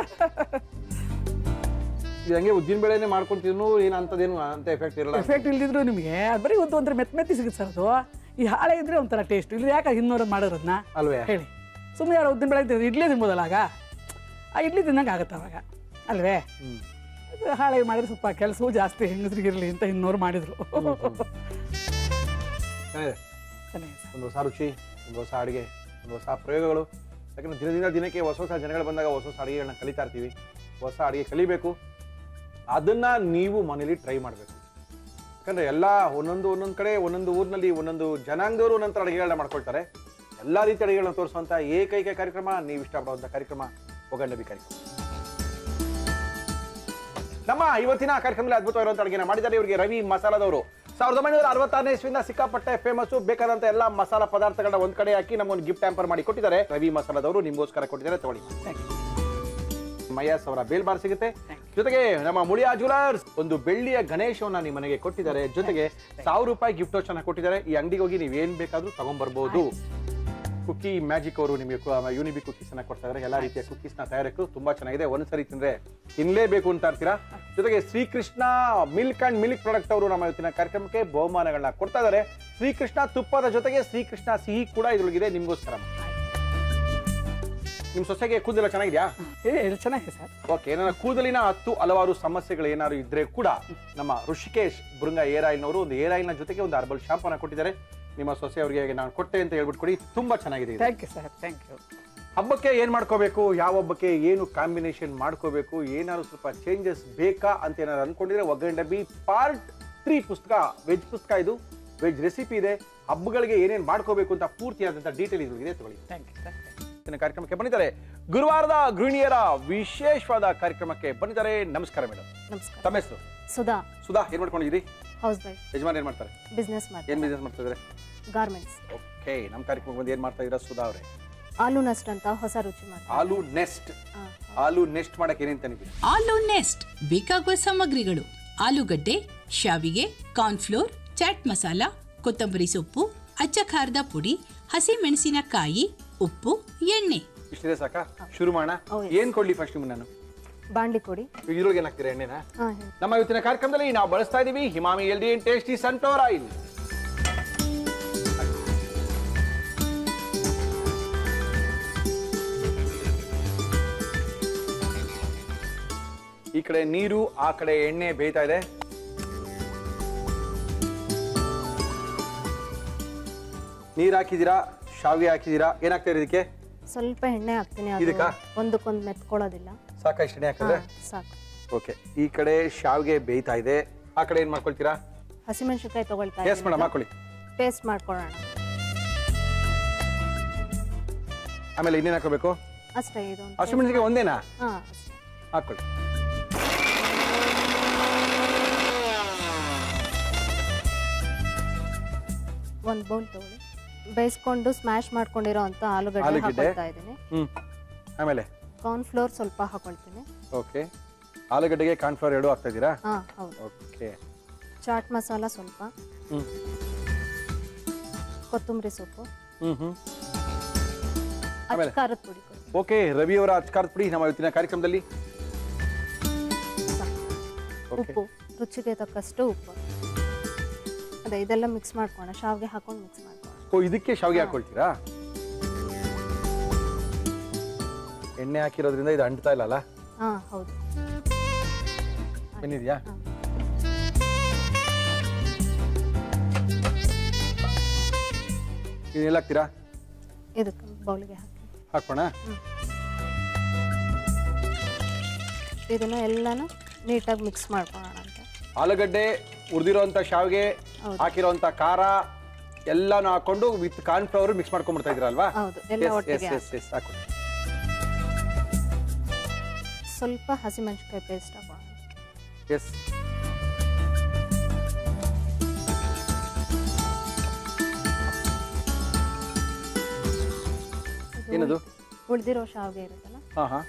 ಇದು ಹಂಗೆ ಉದ್ದಿನ ಬೇಳೆನೆ ಮಾಡ್ಕೊಂತಿದ್ನು ಏನು ಅಂತದೇನು ಅಂತ ಎಫೆಕ್ಟ್ ಇರಲ್ಲ ಎಫೆಕ್ಟ್ ಇಲ್ದಿದ್ರು ನಿಮಗೆ ಅದು ಬರೀ ಒಂದು ಒಂಥರ ಮೆತ್ತ ಮೆತ್ತಿ ಸಿಗುತ್ತೆ ಸರ್ ಅದು ಈ ಹಾಳೆ ಇದ್ರೆ ಒಂಥರ ಟೇಸ್ಟ್ ಇಲ್ಲಿ ಯಾಕೆ ಇನ್ನೂರು ಮಾಡೋರನ್ನ ಅಲ್ವೇ ಹೇಳಿ ಸುಮ್ಮನೆ ಯಾರು ಉದ್ದಿನ ಬೆಳೆ ತಿಂದ್ರೆ ಇಡ್ಲಿ ತಿನ್ಬೋದಲ್ಲ ಆಗ ಆ ಇಡ್ಲಿ ತಿನ್ನಂಗೆ ಆಗುತ್ತೆ ಅವಾಗ ಅಲ್ವೇ ಹ್ಮ್ ಅದು ಹಾಳೆ ಮಾಡಿದ್ರೆ ಸ್ವಲ್ಪ ಕೆಲಸವೂ ಜಾಸ್ತಿ ಹೆಂಗಸ್ರಿಗಿರಲಿ ಅಂತ ಇನ್ನೂರು ಮಾಡಿದ್ರು ಚೆನ್ನಾಗಿದೆ ಚೆನ್ನಾಗಿದೆ ಸರ್ ಒಂದು ಹೊಸ ರುಚಿ ಒಂದು ಹೊಸ ಅಡುಗೆ ಒಂದು ಹೊಸ ಪ್ರಯೋಗಗಳು ಯಾಕಂದ್ರೆ ದಿನದಿಂದ ದಿನಕ್ಕೆ ಹೊಸ ಹೊಸ ಜನಗಳು ಬಂದಾಗ ಹೊಸ ಹೊಸ ಅಡುಗೆಗಳನ್ನ ಕಲಿತಾ ಇರ್ತೀವಿ ಹೊಸ ಅಡುಗೆ ಕಲಿಬೇಕು ಅದನ್ನ ನೀವು ಮನೇಲಿ ಟ್ರೈ ಮಾಡಬೇಕು ಯಾಕಂದ್ರೆ ಎಲ್ಲ ಒಂದೊಂದು ಒಂದೊಂದು ಕಡೆ ಒಂದೊಂದು ಊರಿನಲ್ಲಿ ಒಂದೊಂದು ಜನಾಂಗದವರು ಒಂದೊಂದು ಅಡುಗೆಗಳನ್ನ ಮಾಡ್ಕೊಳ್ತಾರೆ ಎಲ್ಲ ರೀತಿಯ ಅಡುಗೆಗಳನ್ನ ತೋರಿಸುವಂಥ ಏಕೈಕ ಕಾರ್ಯಕ್ರಮ ನೀವು ಇಷ್ಟಪಡುವಂಥ ಕಾರ್ಯಕ್ರಮ ಒಗಂಡಬಿ ಕಾರ್ಯಕ್ರಮ ನಮ್ಮ ಇವತ್ತಿನ ಕಾರ್ಯಕ್ರಮದಲ್ಲಿ ಅದ್ಭುತವಾಗಿರುವಂಥ ಅಡುಗೆನ ಮಾಡಿದ್ದಾರೆ ಇವರಿಗೆ ರವಿ ಮಸಾಲದವರು ಸಾವಿರದ ಒಂಬೈನೂರ ಅರವತ್ತಾರನೇ ಇಸ್ವಿಯಿಂದ ಸಿಕ್ಕಾಪಟ್ಟೆ ಫೇಮಸ್ ಬೇಕಾದಂತ ಎಲ್ಲ ಮಸಾಲ ಪದಾರ್ಥಗಳನ್ನ ಒಂದ್ ಕಡೆ ಹಾಕಿ ನಮ್ಮೊಂದು ಗಿಫ್ಟ್ ಟ್ಯಾಂಪರ್ ಮಾಡಿ ಕೊಟ್ಟಿದ್ದಾರೆ ರವಿ ಮಸಾಲದವರು ನಿಮಗೋಸ್ಕರ ಕೊಟ್ಟಿದ್ದಾರೆ ತಗೊಳ್ಳಿ Thank you. ಮಯಸ್ ಅವರ ಬೇಲ್ ಬಾರ್ ಸಿಗುತ್ತೆ ಜೊತೆಗೆ ನಮ್ಮ ಮುಳಿಯಾ ಜ್ಯುವೆಲರ್ಸ್ ಒಂದು ಬೆಳ್ಳಿಯ ಗಣೇಶವನ್ನ ನಿಮ್ಮ ಮನೆಗೆ ಕೊಟ್ಟಿದ್ದಾರೆ ಜೊತೆಗೆ ಸಾವಿರ ರೂಪಾಯಿ ಗಿಫ್ಟ್ ವೋಚನ್ನ ಕೊಟ್ಟಿದ್ದಾರೆ ಈ ಅಂಗಡಿಗೆ ಹೋಗಿ ನೀವು ಏನ್ ಬೇಕಾದ್ರೂ ತಗೊಂಡ್ಬರ್ಬೋದು ಕುಕ್ಕಿ ಮ್ಯಾಜಿಕ್ ಅವರು ನಿಮಗೆ ಯೂನಿಬಿ ಕುಕ್ಕೀಸ್ ಅನ್ನ ಕೊಡ್ತಾ ಇದ್ದಾರೆ ಎಲ್ಲಾ ರೀತಿಯ ಕುಕ್ಕೀಸ್ ನ ತಯಾರಕ್ಕೂ ತುಂಬಾ ಚೆನ್ನಾಗಿದೆ ಒಂದ್ಸರಿ ತಿಂದ್ರೆ ತಿನ್ಲೇಬೇಕು ಅಂತ ಇರ್ತೀರಾ ಜೊತೆಗೆ Srikrishna milk and milk product ಅವರು ನಮ್ಮ ಇವತ್ತಿನ ಕಾರ್ಯಕ್ರಮಕ್ಕೆ ಬಹುಮಾನಗಳನ್ನ ಕೊಡ್ತಾ ಇದ್ದಾರೆ ಶ್ರೀಕೃಷ್ಣ ತುಪ್ಪದ ಜೊತೆಗೆ ಶ್ರೀಕೃಷ್ಣ ಸಿಹಿ ಕೂಡ ಇದ್ರೊಳಗಿದೆ ನಿಮ್ಗೋಸ್ಕರ ನಿಮ್ ಸೊಸೆಗೆ ಕೂದಲ ಚೆನ್ನಾಗಿದ್ಯಾ ಏ ಇದು ಚೆನ್ನಾಗಿದೆ ಸರ್ ಓಕೆ ನನ್ನ ಕೂದಲಿನ ಹತ್ತು ಹಲವಾರು ಸಮಸ್ಯೆಗಳು ಏನಾದ್ರು ಇದ್ರೆ ಕೂಡ ನಮ್ಮ ಋಷಿಕೇಶ್ ಬೃಂಗ ಏರ್ ಆಯಿಲ್ನವರು ಒಂದು ಏರ್ ಆಯಿಲ್ನ ಜೊತೆಗೆ ಒಂದು ಹರ್ಬಲ್ ಶಾಂಪನ್ನ ಕೊಟ್ಟಿದ್ದಾರೆ ನಿಮ್ಮ ಸೊಸೆ ಅವರಿಗೆ ನಾನು ಕೊಟ್ಟೆ ಅಂತ ಹೇಳ್ಬಿಟ್ಟು ಕೊಡಿ ತುಂಬಾ ಚೆನ್ನಾಗಿದೆ ಇದು. Thank you sir thank you ಹಬ್ಬಕ್ಕೆ ಏನ್ ಮಾಡ್ಕೋಬೇಕು ಯಾವ ಹಬ್ಬಕ್ಕೆ ಏನು ಕಾಂಬಿನೇಷನ್ ಮಾಡ್ಕೋಬೇಕು ಏನಾದ್ರು ಸ್ವಲ್ಪ ಚೇಂಜಸ್ ಬೇಕಾ ಅಂತ ಏನಾದ್ರು ಅನ್ಕೊಂಡಿದ್ರೆ ಒಗ್ಗರಣೆ ಬಿ ಪಾರ್ಟ್ ತ್ರೀ ಪುಸ್ತಕ ವೆಜ್ ಪುಸ್ತಕ ಇದು ವೆಜ್ ರೆಸಿಪಿ ಇದೆ ಹಬ್ಬಗಳಿಗೆ ಏನೇನು ಮಾಡ್ಕೋಬೇಕು ಅಂತ ಪೂರ್ತಿಯಾದಂಥ ಡೀಟೇಲ್ ಇದೆ ತಗೊಳ್ಳಿ ಥ್ಯಾಂಕ್ ಯು ಸರ್ ಇವತ್ತಿನ ಕಾರ್ಯಕ್ರಮಕ್ಕೆ ಬಂದಿದ್ದಾರೆ ಗುರುವಾರದ ಗೃಹಿಣಿಯರ ವಿಶೇಷವಾದ ಕಾರ್ಯಕ್ರಮಕ್ಕೆ ಬಂದಿದ್ದಾರೆ ನಮಸ್ಕಾರ ಮೇಡಮ್ ನಮಸ್ಕಾರ ತಮ್ಮ ಹೆಸರು ಸುಧಾ ಸುಧಾ ಏನ್ ಮಾಡ್ಕೊಂಡಿದ್ದೀರಿ ಹೌಸ್ ವೈಫ್ ಯಜಮಾನ್ ಏನ್ ಮಾಡ್ತಾರೆ ಬಿಸ್ನೆಸ್ ಏನ್ ಮಾಡ್ತೀನಿ ಬಿಸ್ನೆಸ್ ಮಾಡ್ತಾ ಇದ್ದಾರೆ ಗಾರ್ಮೆಂಟ್ಸ್ ಓಕೆ ನಮ್ಮ ಕಾರ್ಯಕ್ರಮಕ್ಕೆ ಬಂದು ಏನ್ ಮಾಡ್ತಾ ಇದ್ದೀರಾ ಸುಧಾ ಅವರೇ ಆಲೂ ನಸ್ಟ್ ಅಂತ ಹೊಸ ರುಚಿ ಮಾಡ್ತೀನಿ ಆಲೂ ನೆಸ್ಟ್ ಆ, ಆಲೂ ನೆಸ್ಟ್ ಮಾಡಕ್ಕೆ ಏನೇನ್ ತಂದಿದ್ದೀರಿ ಆಲೂ ನೆಸ್ಟ್ ಬೇಕಾಗುವ ಸಾಮಗ್ರಿಗಳು ಆಲೂಗಡ್ಡೆ ಶಾವಿಗೆ ಕಾರ್ನ್ಫ್ಲೋರ್ ಚಾಟ್ ಮಸಾಲ ಕೊತ್ತಂಬರಿ ಸೊಪ್ಪು ಅಚ್ಚ ಖಾರದ ಪುಡಿ ಹಸಿ ಮೆಣಸಿನಕಾಯಿ ಉಪ್ಪು ಎಣ್ಣೆ ಇಷ್ಟಿದೆ ಸಾಕಾ ಶುರು ಮಾಡೋಣ Oh, yes. ಏನ್ ಕೊಡ್ಲಿ ಫಸ್ಟ್ ನಿಮ್ಗೆ ನಾನು ಬಾಂಡ್ಲಿ ಕೊಡಿ ಈಗ ಇದ್ರೊಳಗೆ ಏನಾಗ್ತೀರಾ ಎಣ್ಣೆನ ಹಾ ಹೇಳಿ ನಮ್ಮ ಇವತ್ತಿನ ಕಾರ್ಯಕ್ರಮದಲ್ಲಿ ನಾವು ಬಳಸ್ತಾ ಇದೀವಿ Emami healthy tasty sunflower oil ಈ ಕಡೆ ನೀರು ಆ ಕಡೆ ಎಣ್ಣೆ ಬೇಯ್ತಾ ಇದೆ ನೀರ್ ಹಾಕಿದೀರಾ ಶಾವಿಗೆ ಹಾಕಿದೀರಾ ಏನಾಗ್ತಾ ಇದೆ ಇದಕ್ಕೆ ಸ್ವಲ್ಪ ಎಣ್ಣೆ ಹಾಕ್ತೀನಿ ಅದು ಇದಕ್ಕಾ? ಒಂದಕ್ಕೊಂದು ಮೆತ್ಕೊಳ್ಳೋದಿಲ್ಲ ಸಾಕಷ್ಟು ಎಣ್ಣೆ ಹಾಕಿದ್ರೆ ಹಾ, ಸಾಕು ಓಕೆ ಈ ಕಡೆ ಶಾವಿಗೆ ಬೇಯ್ತಾ ಇದೆ ಆ ಕಡೆ ಏನ್ ಮಾಡ್ಕೊಳ್ತೀರಾ ಹಸಿಮೆಣಸಿನ್ಕಾಯಿ ತಗೊಳ್ತಾ ಎಸ್ ಮೇಡಮ್ ಹಾಕೊಳ್ಳಿ ಪೇಸ್ಟ್ ಮಾಡ್ಕೊಳ್ಳೋಣ ಆಮೇಲೆ ಇನ್ನೇನ್ ಹಾಕೋಬೇಕು ಅಷ್ಟೇ ಇದು ಹಸಿಮೆಣಸಿಗೆ ಒಂದೇನಾ ಹಾ ಹಾಕೊಳ್ಳಿ ಒಂದು ಬೌಲ್ ತಗೊಳ್ಳಿ ಬೇಯಿಸ್ಕೊಂಡು ಸ್ಮ್ಯಾಶ್ ಮಾಡ್ಕೊಂಡಿರೋ ಅಂತ ಆಲೂಗಡ್ಡೆ ಆಲೂಗಡ್ಡೆ. ಹಾಕೊಳ್ತಾ ಇದ್ದೀನಿ ಹ್ಮ್ ಆಮೇಲೆ ಕಾರ್ನ್ ಫ್ಲೋರ್ ಸ್ವಲ್ಪ ಹಾಕೊಳ್ತೀನಿ ಓಕೆ ಆಲೂಗಡ್ಡೆಗೆ ಕಾರ್ನ್ಫ್ಲವರ್ ಎರಡು ಹಾಕ್ತಾ ಇದ್ದೀರಾ ಹಾ ಹೌದು ಓಕೆ ಚಾಟ್ ಮಸಾಲ ಸ್ವಲ್ಪ ಹ್ಮ್ ಕೊತ್ತಂಬರಿ ಸೊಪ್ಪು ಹ್ಮ್ ಹ್ಮ್ ಅಚ್ಚ ಖಾರದ ಪುಡಿ ಕೊಡಿ. ಓಕೆ ರವಿ ಅವರ ಅಚ್ಕಾರದ ಪುಡಿ ನಮ್ಮ ಇವತ್ತಿನ ಕಾರ್ಯಕ್ರಮದಲ್ಲಿ ಸಾಕು. ಓಕೆ ಉಪ್ಪು ರುಚಿಗೆ ತಕ್ಕಷ್ಟು ಉಪ್ಪು ಅದೇ ಇದೆಲ್ಲ ಮಿಕ್ಸ್ ಮಾಡ್ಕೋಣ ಶಾವಿಗೆ ಹಾಕೊಂಡು ಮಿಕ್ಸ್ ಮಾಡ್ಕೋಣ ಓ ಇದಕ್ಕೆ ಶಾವಿಗೆ ಹಾಕೊಳ್ತೀರಾ ಎಣ್ಣೆ ಹಾಕಿರೋದ್ರಿಂದ ಇದು ಅಂಟ್ತಾ ಇಲ್ಲ ಅಲ್ಲ ಹಾ ಹೌದು ಏನಿದೆಯಾ ಹಾ. ಇದನ್ನೆಲ್ಲ ಹಾಕ್ತೀರಾ ಇದಕ್ಕೆ ಬೌಲ್ಗೆ ಹಾಕಿ ಹಾಕೋಣ ಇದನ್ನ ಎಲ್ಲಾನು ನೀಟಾಗಿ ಮಿಕ್ಸ್ ಮಾಡ್ಕೊಳ್ಳೋಣ ಅಂತ ಆಲೂಗಡ್ಡೆ ಹುರಿದಿರೋಂಥ ಶಾವಿಗೆ ಹೌದು. ಹಾಕಿರೋಂಥ ಖಾರ ಎಲ್ಲಾನು ಹಾಕೊಂಡು ವಿತ್ ಕಾರ್ನ್ಫ್ಲವರ್ ಮಿಕ್ಸ್ ಮಾಡ್ಕೊಂಡ್ಬಿಡ್ತಾ ಇದ್ರಲ್ವಾ ಹೌದು ಎಲ್ಲ ಒಟ್ಟಿಗೆ ಹಾಕಿ. ಹಾಕೊಂಡು ಸ್ವಲ್ಪ ಹಸಿಮೆಣಸಿನ್ಕಾಯಿ ಪೇಸ್ಟ್ ಹಾಕೋಣ ಎಸ್ ಏನದು ಉಳಿದಿರೋ ಶಾವಿಗೆ ಇರುತ್ತಲ್ಲ ಹಾ ಹಾ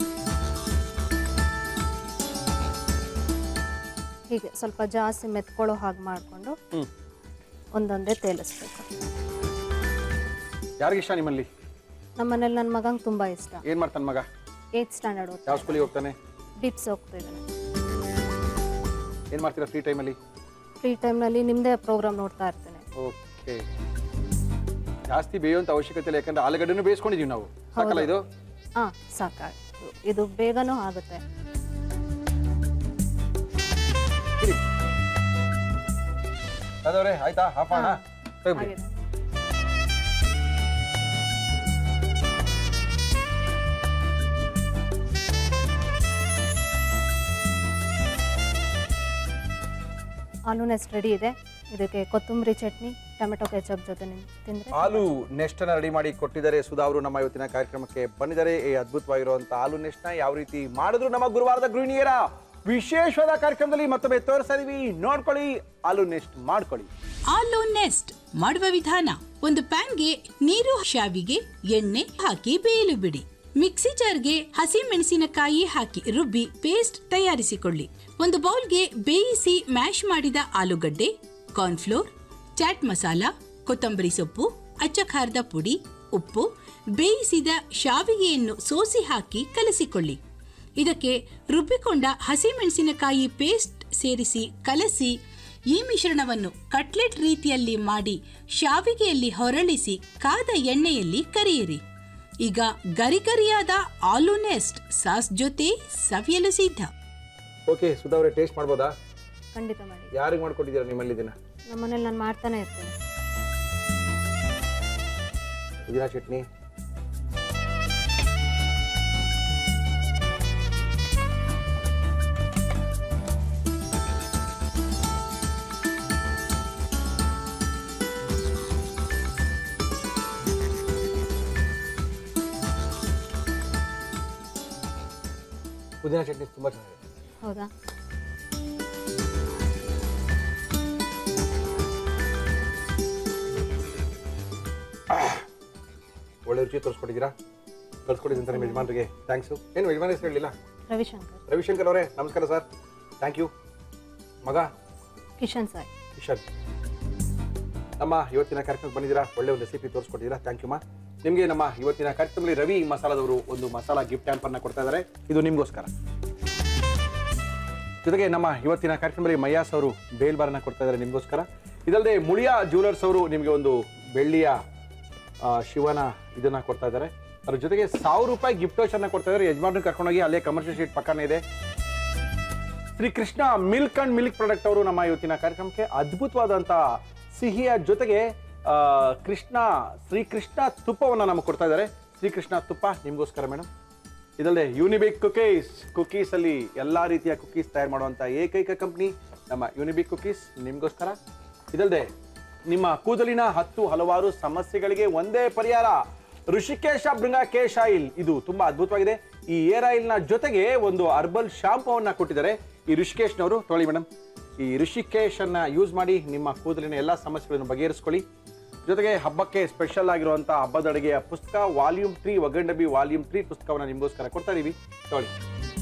ಹೀಗೆ ಸ್ವಲ್ಪ ಜಾಸ್ತಿ ಮೆತ್ಕೊಳ್ಳೋ ಹಾಗೆ ಮಾಡಿಕೊಂಡು ಹ್ಮ್ ಒಂದೊಂದೇ ತೇಲಿಸ್ಬೇಕು ಯಾರಿಗಿಷ್ಟ ನಿಮ್ಮಲ್ಲಿ ನಮ್ಮನೇಲಿ ನನ್ನ ಮಗಂಗೆ ತುಂಬ ಇಷ್ಟ ಏನ್ ಮಾಡ್ತಾನೆ ಮಗ ಏಯ್ತ್ ಸ್ಟ್ಯಾಂಡರ್ಡ್ ಯಾವ ಓದ್ತಾ ಸ್ಕೂಲಿಗೆ ಹೋಗ್ತಾನೆ ಡಿಪ್ಸ್ ಹೋಗ್ತಿದ್ದಾನೆ ಏನ್ ಮಾಡ್ತೀರಾ ಫ್ರೀ ಟೈಮಲ್ಲಿ ಫ್ರೀ ಟೈಮ್ನಲ್ಲಿ ನಿಮ್ಮದೇ ಪ್ರೋಗ್ರಾಮ್ ನೋಡ್ತಾ ಇರ್ತೇನೆ ಓಕೆ ಜಾಸ್ತಿ ಬೇಯುವಂತ ಅವಶ್ಯಕತೆ ಇಲ್ಲ ಯಾಕಂದ್ರೆ ಆಲೂಗಡ್ಡೆನೂ ಬೇಯಿಸ್ಕೊಂಡಿದೀವಿ ನಾವು ಸಾಕಲ್ಲ ಇದು ಹಾಂ ಸಾಕಾಯ್ತು ಇದು ಬೇಗನೂ ಆಗುತ್ತೆ ಇರಿ. ಅದವ್ರೆ ಆಯ್ತಾ ಹಾಫ್ ಮಾಡೋಣ ತೆಗ್ದ್ಬಿಡಿ. ಆಗಿದೆ ಆಲೂ ನೆಸ್ಟ್ ರೆಡಿ ಇದೆ ಇದಕ್ಕೆ ಕೊತ್ತಂಬರಿ ಚಟ್ನಿ ಟೊಮೆಟೊ ಕೆಚಪ್ ಜೊತೆ ನಿಮ್ ತಿಂದ್ರೆ ಹಾಲು ನೆಸ್ಟ್ ಅನ್ನ ರೆಡಿ ಮಾಡಿ ಕೊಟ್ಟಿದ್ದಾರೆ ಸುಧಾ ಅವರು ನಮ್ಮ ಇವತ್ತಿನ ಕಾರ್ಯಕ್ರಮಕ್ಕೆ ಬಂದಿದ್ದಾರೆ ಈ ಅದ್ಭುತವಾಗಿರುವಂತಹ ಹಾಲು ನೆಸ್ಟ್ ನ ಯಾವ ರೀತಿ ಮಾಡಿದ್ರು ನಮ್ಮ ಗುರುವಾರದ ಗೃಹಿಣಿಯರ ವಿಶೇಷವಾದ ಕಾರ್ಯಕ್ರಮದಲ್ಲಿ ಮತ್ತೊಮ್ಮೆ ತೋರಿಸ್ತಾ ಇದೀವಿ ನೋಡ್ಕೊಳ್ಳಿ ಹಾಲು ನೆಸ್ಟ್ ಮಾಡ್ಕೊಳ್ಳಿ ಆಲೂ ನೆಸ್ಟ್ ಮಾಡುವ ವಿಧಾನ ಒಂದು ಪ್ಯಾನ್ಗೆ ನೀರು ಶಾವಿಗೆ ಎಣ್ಣೆ ಹಾಕಿ ಬೇಯಲು ಬಿಡಿ ಮಿಕ್ಸಿ ಜಾರ್ಗೆ ಹಸಿ ಮೆಣಸಿನಕಾಯಿ ಹಾಕಿ ರುಬ್ಬಿ ಪೇಸ್ಟ್ ತಯಾರಿಸಿಕೊಳ್ಳಿ ಒಂದು ಬೌಲ್ಗೆ ಬೇಯಿಸಿ ಮ್ಯಾಶ್ ಮಾಡಿದ ಆಲೂಗಡ್ಡೆ ಕಾರ್ನ್ಫ್ಲೋರ್ ಚಾಟ್ ಮಸಾಲ ಕೊತ್ತಂಬರಿ ಸೊಪ್ಪು ಅಚ್ಚ ಖಾರದ ಪುಡಿ ಉಪ್ಪು ಬೇಯಿಸಿದ ಶಾವಿಗೆಯನ್ನು ಸೋಸಿ ಹಾಕಿ ಕಲಸಿಕೊಳ್ಳಿ ಇದಕ್ಕೆ ರುಬ್ಬಿಕೊಂಡ ಹಸಿಮೆಣಸಿನಕಾಯಿ ಪೇಸ್ಟ್ ಸೇರಿಸಿ ಕಲಸಿ ಈ ಮಿಶ್ರಣವನ್ನು ಕಟ್ಲೆಟ್ ರೀತಿಯಲ್ಲಿ ಮಾಡಿ ಶಾವಿಗೆಯಲ್ಲಿ ಹೊರಳಿಸಿ ಕಾದ ಎಣ್ಣೆಯಲ್ಲಿ ಕರಿಯಿರಿ ಈಗ ಗರಿಗರಿಯಾದ ಆಲೂ ನೆಸ್ಟ್ ಸಾಸ್ ಜೊತೆ ಸವಿಯಲು ಸಿದ್ಧ ಓಕೆ ಸುಧಾ ಅವರೇ ಟೇಸ್ಟ್ ಮಾಡ್ಬೋದಾ ಖಂಡಿತ ಮಾಡಿ ಯಾರಿಗೆ ಮಾಡ್ಕೊಟ್ಟಿದ್ದೀರಾ ನಿಮ್ಮಲ್ಲಿ ಇದನ್ನ ನಮ್ಮನೇಲಿ ನಾನು ಮಾಡ್ತಾನೆ ಇರ್ತೇನೆ ಪುದೀನ ಚಟ್ನಿ ಪುದೀನ ಚಟ್ನಿ ತುಂಬಾ ಚೆನ್ನಾಗಿದೆ ಹೌದಾ ಒಳ್ಳೆ ರುಚಿ ತೋರಿಸ್ಕೊಟ್ಟಿದ್ದೀರಾ ಕಳ್ಸ್ಕೊಟ್ಟಿದ್ದಂತ ನಿಮ್ಮ ಯಜಮಾನ್ರಿಗೆ ಥ್ಯಾಂಕ್ಸು ಏನು ಯಜಮಾನ ಹೆಸರು ಹೇಳಿಲ್ಲ ರವಿಶಂಕರ್ ರವಿಶಂಕರ್ ಅವರೇ ನಮಸ್ಕಾರ ಸರ್ ಥ್ಯಾಂಕ್ ಯು ಮಗ ಕಿಶನ್ ಸಾಯ್ ಕಿಶನ್ ನಮ್ಮ ಇವತ್ತಿನ ಕಾರ್ಯಕ್ರಮಕ್ಕೆ ಬಂದಿದ್ದೀರಾ ಒಳ್ಳೆ ಒಂದು ರೆಸಿಪಿ ತೋರಿಸ್ಕೊಟ್ಟಿದ್ದೀರಾ ಥ್ಯಾಂಕ್ ಯು ಮಾ ನಿಮಗೆ ನಮ್ಮ ಇವತ್ತಿನ ಕಾರ್ಯಕ್ರಮದಲ್ಲಿ ರವಿ ಮಸಾಲದವರು ಒಂದು ಮಸಾಲಾ ಗಿಫ್ಟ್ ಹ್ಯಾಂಪರ್ನ ಕೊಡ್ತಾ ಇದ್ದಾರೆ ಇದು ನಿಮಗೋಸ್ಕರ ಜೊತೆಗೆ ನಮ್ಮ ಇವತ್ತಿನ ಕಾರ್ಯಕ್ರಮದಲ್ಲಿ ಮಯ್ಯಾಸ್ ಅವರು ಬೇಲ್ ಬಾರನ್ನ ಕೊಡ್ತಾ ಇದ್ದಾರೆ ನಿಮಗೋಸ್ಕರ ಇದಲ್ಲದೆ ಮುಳಿಯಾ ಜ್ಯುವೆಲರ್ಸ್ ಅವರು ನಿಮಗೆ ಒಂದು ಬೆಳ್ಳಿಯ ಆ, ಶಿವನ ಇದನ್ನ ಕೊಡ್ತಾ ಇದ್ದಾರೆ ಅದ್ರ ಜೊತೆಗೆ ಸಾವಿರ ರೂಪಾಯಿ ಗಿಫ್ಟ್ ವೋಚರ್ನ ಕೊಡ್ತಾ ಇದ್ದಾರೆ ಯಜಮಾನ್ರನ್ನ ಕರ್ಕೊಂಡೋಗಿ ಅಲ್ಲೇ ಕಮರ್ಷಿಯಲ್ ಸ್ಟ್ರೀಟ್ ಪಕ್ಕನೇ ಇದೆ Shri Krishna milk and milk product ಅವರು ನಮ್ಮ ಇವತ್ತಿನ ಕಾರ್ಯಕ್ರಮಕ್ಕೆ ಅದ್ಭುತವಾದಂತ ಸಿಹಿಯ ಜೊತೆಗೆ ಆ, ಕೃಷ್ಣ ಶ್ರೀಕೃಷ್ಣ ತುಪ್ಪವನ್ನು ನಮಗೆ ಕೊಡ್ತಾ ಇದ್ದಾರೆ ಶ್ರೀಕೃಷ್ಣ ತುಪ್ಪ ನಿಮಗೋಸ್ಕರ ಮೇಡಮ್ ಇದಲ್ಲದೆ ಯೂನಿಬಿಕ್ ಕುಕೀಸ್ ಕುಕೀಸ್ ಅಲ್ಲಿ ಎಲ್ಲಾ ರೀತಿಯ ಕುಕೀಸ್ ತಯಾರು ಮಾಡುವಂತ ಏಕೈಕ ಕಂಪನಿ ನಮ್ಮ ಯೂನಿಬಿಕ್ ಕುಕೀಸ್ ನಿಮ್ಗೋಸ್ಕರ ಇದಲ್ಲದೆ ನಿಮ್ಮ ಕೂದಲಿನ ಹತ್ತು ಹಲವಾರು ಸಮಸ್ಯೆಗಳಿಗೆ ಒಂದೇ ಪರಿಹಾರ ಋಷಿಕೇಶ ಭೃಂಗ ಕೇಶ್ ಆಯಿಲ್ ಇದು ತುಂಬಾ ಅದ್ಭುತವಾಗಿದೆ ಈ ಏರ್ ಆಯಿಲ್ ನ ಜೊತೆಗೆ ಒಂದು ಅರ್ಬಲ್ ಶಾಂಪೂವನ್ನ ಕೊಟ್ಟಿದ್ದಾರೆ ಈ ಋಷಿಕೇಶ್ನವರು ತೊಳಿ ಮೇಡಮ್ ಈ ಋಷಿಕೇಶ್ ಅನ್ನ ಯೂಸ್ ಮಾಡಿ ನಿಮ್ಮ ಕೂದಲಿನ ಎಲ್ಲಾ ಸಮಸ್ಯೆಗಳನ್ನು ಬಗೆಹರಿಸ್ಕೊಳ್ಳಿ ಜೊತೆಗೆ ಹಬ್ಬಕ್ಕೆ ಸ್ಪೆಷಲ್ ಆಗಿರುವಂತಹ ಹಬ್ಬದ ಅಡುಗೆಯ ಪುಸ್ತಕ ವಾಲ್ಯೂಮ್ ತ್ರೀ ಒಗಂಡಬಿ ವಾಲ್ಯೂಮ್ ತ್ರೀ ಪುಸ್ತಕವನ್ನು ನಿಮಗೋಸ್ಕರ ಕೊಡ್ತಾ ಇದೀವಿ ತೊಳಿ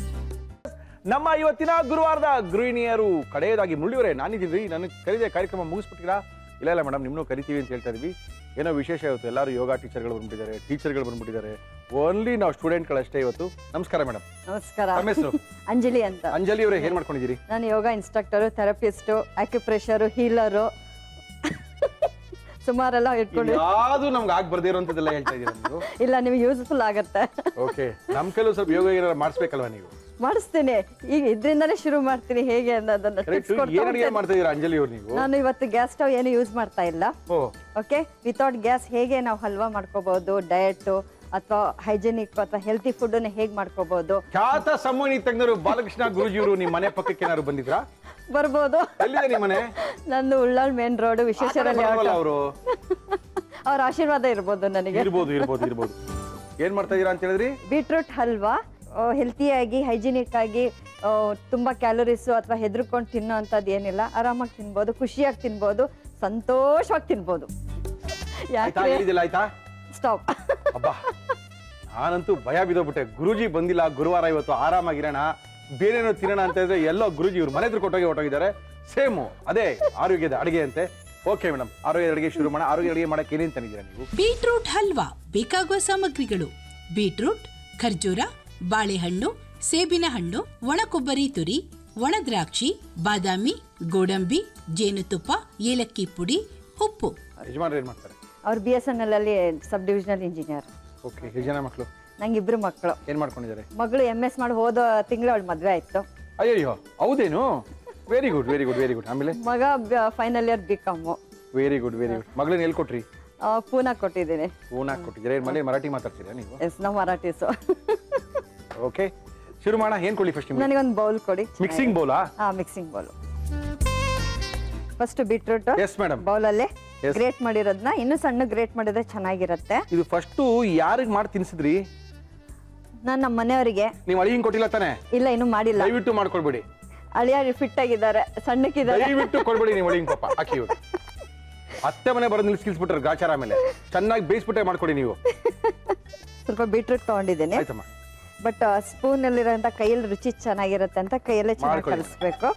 ನಮ್ಮ ಇವತ್ತಿನ ಗುರುವಾರದ ಗೃಹಿಣಿಯರು ಕಡೆಯದಾಗಿ ಮುಳ್ಳಿಯವರೇ ನಾನಿದ್ದೀವಿ ನನಗೆ ಕರೀದೆ ಕಾರ್ಯಕ್ರಮ ಮುಗಿಸ್ಬಿಟ್ಟಿರಾ ಇಲ್ಲ ಇಲ್ಲ ಮೇಡಮ್ ನಿಮ್ಮನ್ನು ಕರಿತೀವಿ ಅಂತ ಹೇಳ್ತಾ ಇದೀವಿ ಏನೋ ವಿಶೇಷ ಇವತ್ತು ಎಲ್ಲರೂ ಯೋಗ ಟೀಚರ್ಗಳು ಬಂದ್ಬಿಟ್ಟಿದ್ದಾರೆ ಟೀಚರ್ಗಳು ಬಂದ್ಬಿಟ್ಟಿದ್ದಾರೆ ಓನ್ಲಿ ನಾವು ಸ್ಟೂಡೆಂಟ್ಗಳಷ್ಟೇ ಇವತ್ತು ನಮಸ್ಕಾರ ಮೇಡಮ್ ನಮಸ್ಕಾರ ತಮ್ಮ ಹೆಸರು ಅಂಜಲಿ ಅಂತ ಅಂಜಲಿ ಅವರೇ ಏನ್ ಮಾಡ್ಕೊಂಡಿದ್ದೀರಿ ನಾನು ಯೋಗ ಇನ್ಸ್ಟ್ರಕ್ಟರು ಥೆರಪಿಸ್ಟು ಆಕ್ಯುಪ್ರೆಷರು ಹೀಲರು ಸುಮಾರೆಲ್ಲ ಇಟ್ಕೊಂಡು ಯಾವುದು ನಮ್ಗೆ ಆಗ್ ಬರ್ದೇ ಇರೋಂಥದ್ದೆಲ್ಲ ಹೇಳ್ತಾ ಇದ್ದೀರಾ ನೀವು ಇಲ್ಲ ನಿಮ್ಗೆ ಯೂಸ್ಫುಲ್ ಆಗತ್ತೆ ಓಕೆ ನಮ್ಮ ಕೆಲವು ಸ್ವಲ್ಪ ಯೋಗ ಏನಾರು ಮಾಡಿಸ್ಬೇಕಲ್ವಾ ನೀವು ಮಾಡಿಸ್ತೀನಿ ಈಗ ಇದರಿಂದನೇ ಶುರು ಮಾಡ್ತೀನಿ ಹೇಗೆ ಅನ್ನೋದನ್ನ ಕರೆಕ್ಟ್ tips ಕೊಡ್ತಾ ಏನ್ ಅಡಿಗೆ ಹೋಗ್ತೇನೆ. ಮಾಡ್ತಾ ಇದೀರಾ ಅಂಜಲಿ ಅವ್ರು ನೀವು ನಾನು ಇವತ್ತು ಗ್ಯಾಸ್ ಸ್ಟವ್ ಏನು ಯೂಸ್ ಮಾಡ್ತಾ ಇಲ್ಲ ಓ ಓಕೆ ವಿತೌಟ್ ಗ್ಯಾಸ್ ಹೇಗೆ ನಾವು ಹಲ್ವಾ ಮಾಡ್ಕೋಬಹುದು ಡಯಟ್ ಅಥವಾ ಹೈಜೆನಿಕ್ ಅಥವಾ ಹೆಲ್ತಿ ಫುಡ್ ಹೇಗೆ ಮಾಡ್ಕೋಬಹುದು ಖ್ಯಾತ ಸಂವಹನಿ ತಜ್ಞರು ಬಾಲಕೃಷ್ಣ ಗುರುಜಿಯವರು ನಿಮ್ಮ ಮನೆ ಪಕ್ಕಕ್ಕೆ ಏನಾದ್ರು ಬಂದಿದ್ರಾ ಬರ್ಬೋದು ಎಲ್ಲಿದೆ ನಿಮ್ಮ ಮನೆ ನಂದು ಉಳ್ಳಾಳ್ ಮೇನ್ ರೋಡ್ ವಿಶ್ವೇಶ್ವರಲ್ಲಿ ಅವರು ಅವ್ರ ಆಶೀರ್ವಾದ ಇರ್ಬೋದು ನನಗೆ ಇರ್ಬೋದು ಇರ್ಬೋದು ಇರ್ಬೋದು ಏನ್ ಮಾಡ್ತಾ ಇದೀರಾ ಅಂತ ಹೇಳಿದ್ರಿ ಬೀಟ್ರೂಟ್ ಹಲ್ವಾ ಹೆಲ್ತಿಯಾಗಿ ಹೈಜಿನಿಕ್ ಆಗಿ ಆ, ತುಂಬಾ ಕ್ಯಾಲೋರೀಸು ಅಥವಾ ಹೆದರ್ಕೊಂಡು ತಿನ್ನೋ ಅಂಥದ್ದು ಏನಿಲ್ಲ ಆರಾಮಾಗಿ ತಿನ್ಬೋದು ಖುಷಿಯಾಗಿ ತಿನ್ಬೋದು ಸಂತೋಷವಾಗಿ ತಿನ್ಬೋದು ಆಯ್ತಾ ಯಾಕೆ ಹೇಳಿದಿಲ್ಲ ಆಯ್ತಾ ಸ್ಟಾಪ್ ಅಬ್ಬಾ ನಾನಂತೂ ಭಯ ಬಿದ್ದೋಗ್ಬಿಟ್ಟೆ ಗುರುಜಿ ಬಂದಿಲ್ಲ ಗುರುವಾರ ಇವತ್ತು ಆರಾಮಾಗಿರೋಣ ಬೇರೇನೋ ತಿನ್ನೋಣ ಅಂತ ಇದ್ರೆ ಎಲ್ಲೋ ಗುರುಜಿ ಇವ್ರು ಮನೆ ಹತ್ರ ಕೊಟ್ಟೋಗಿ ಹೊಟ್ಟೋಗಿದ್ದಾರೆ ಸೇಮು ಅದೇ ಆರೋಗ್ಯದ ಅಡುಗೆ ಅಂತೆ ಓಕೆ ಮೇಡಮ್ ಆರೋಗ್ಯದ ಅಡುಗೆ ಶುರು ಮಾಡೋಣ ಆರೋಗ್ಯ ಅಡುಗೆ ಮಾಡಕ್ಕೆ ಏನೇನು ತಂದಿದ್ದೀರಾ ನೀವು ಬೀಟ್ರೂಟ್ ಹಲ್ವಾ ಬೇಕಾಗುವ ಸಾಮಗ್ರಿಗಳು ಬೀಟ್ರೂಟ್ ಖರ್ಜೂರ ಬಾಳೆಹಣ್ಣು ಸೇಬಿನ ಹಣ್ಣು ಒಣ ಕೊಬ್ಬರಿ ತುರಿ ಒಣ ದ್ರಾಕ್ಷಿ ಬಾದಾಮಿ ಗೋಡಂಬಿ ಜೇನುತುಪ್ಪ ಏಲಕ್ಕಿ ಪುಡಿ ಉಪ್ಪು ಯಜಮಾನ್ರು ಏನ್ ಮಾಡ್ತಾರೆ ಅವ್ರು ಬಿ ಎಸ್ ಎನ್ ಎಲ್ ಅಲ್ಲಿ ಸಬ್ ಡಿವಿಷನಲ್ ಇಂಜಿನಿಯರ್ ಓಕೆ ಎಷ್ಟು ಜನ ಮಕ್ಕಳು ನಂಗೆ ಇಬ್ರು ಮಕ್ಕಳು ಏನ್ ಮಾಡ್ಕೊಂಡಿದ್ದಾರೆ ಮಗಳು ಎಮ್ ಎಸ್ ಮಾಡಿ ಹೋದ ತಿಂಗಳು ಅವಳು ಮದುವೆ ಆಯ್ತು ಅಯ್ಯಯ್ಯೋ ಹೌದೇನು very good very good very good ಆಮೇಲೆ ಮಗ final year B com very good very good ಮಗಳನ್ನ ಎಲ್ಲಿ ಕೊಟ್ರಿ ಪೂನಾ ಕೊಟ್ಟಿದ್ದೀನಿ ಫೋನ್ ಹಾಕಿ ಕೊಟ್ಟಿದ್ದೀರಾ ಏನ್ ಮನೆ ಮರಾಠಿ ಮಾತಾಡ್ತೀರಾ ನೀವು ಎಸ್ ನಾವು ಮರಾಠೀಸು ಓಕೆ ಶುರು ಮಾಡೋಣ ಏನ್ ಕೊಡ್ಲಿ ಫಸ್ಟ್ ನಿಮ್ಗೆ ನನಗೊಂದು ಬೌಲ್ ಕೊಡಿ ಮಿಕ್ಸಿಂಗ್ ಬೌಲಾ ಹಾ mixing bowl first beetroot yes madam ಬೌಲಲ್ಲಿ Yes. ಗ್ರೇಟ್ ಮಾಡಿರೋದನ್ನ ಇನ್ನೂ ಸಣ್ಣ ಗ್ರೇಟ್ ಮಾಡಿದ್ರೆ ಚೆನ್ನಾಗಿರುತ್ತೆ ಇದು ಫಸ್ಟು ಯಾರಿಗೆ ಮಾಡಿ ತಿನ್ಸಿದ್ರಿ ನಾನು ನಮ್ಮ ಮನೆಯವರಿಗೆ ನೀವು ಅಳಿಯಂಗ್ ಕೊಟ್ಟಿಲ್ಲ ತಾನೆ ಇಲ್ಲ ಇನ್ನೂ ಮಾಡಿಲ್ಲ ದಯವಿಟ್ಟು ಮಾಡ್ಕೊಡ್ಬೇಡಿ ಅಳಿಯ ಫಿಟ್ ಆಗಿದ್ದಾರೆ ಸಣ್ಣಕ್ಕಿದ್ದಾರೆ ದಯವಿಟ್ಟು ಕೊಡ್ಬೇಡಿ ನೀವು ಅಳಿಯಂಗ್ ಪಾಪ ಹಾಕಿ ಇವಾಗ ಅತ್ತೆ ಮನೆ ಬರೋದು ನಿಲ್ಸ್ಕಿಲ್ಸ್ಬಿಟ್ರೆ ಗಾಚಾರ ಮೇಲೆ ಚೆನ್ನಾಗಿ ಬೇಯಿಸ್ಬಿಟ್ಟೆ ಮಾಡ್ಕೊಡಿ ನೀವು ಸ್ವಲ್ಪ ಬೀಟ್ರೂಟ್ ತಗೊಂಡಿದ್ದೀನಿ ಆಯ್ತಮ್ಮ ಬಟ್ ಸ್ಪೂನ್ ಅಲ್ಲಿರೋಂಥ ಕೈಯಲ್ಲಿ ರುಚಿ ಚೆನ್ನಾಗಿರುತ್ತೆ ಅಂತ ಕೈಯಲ್ಲೇ ಚೆನ್ನಾಗಿ ಮಾಡ್ಕೊಳ್ಳಿ. ಕಲಿಸ್ಬೇಕು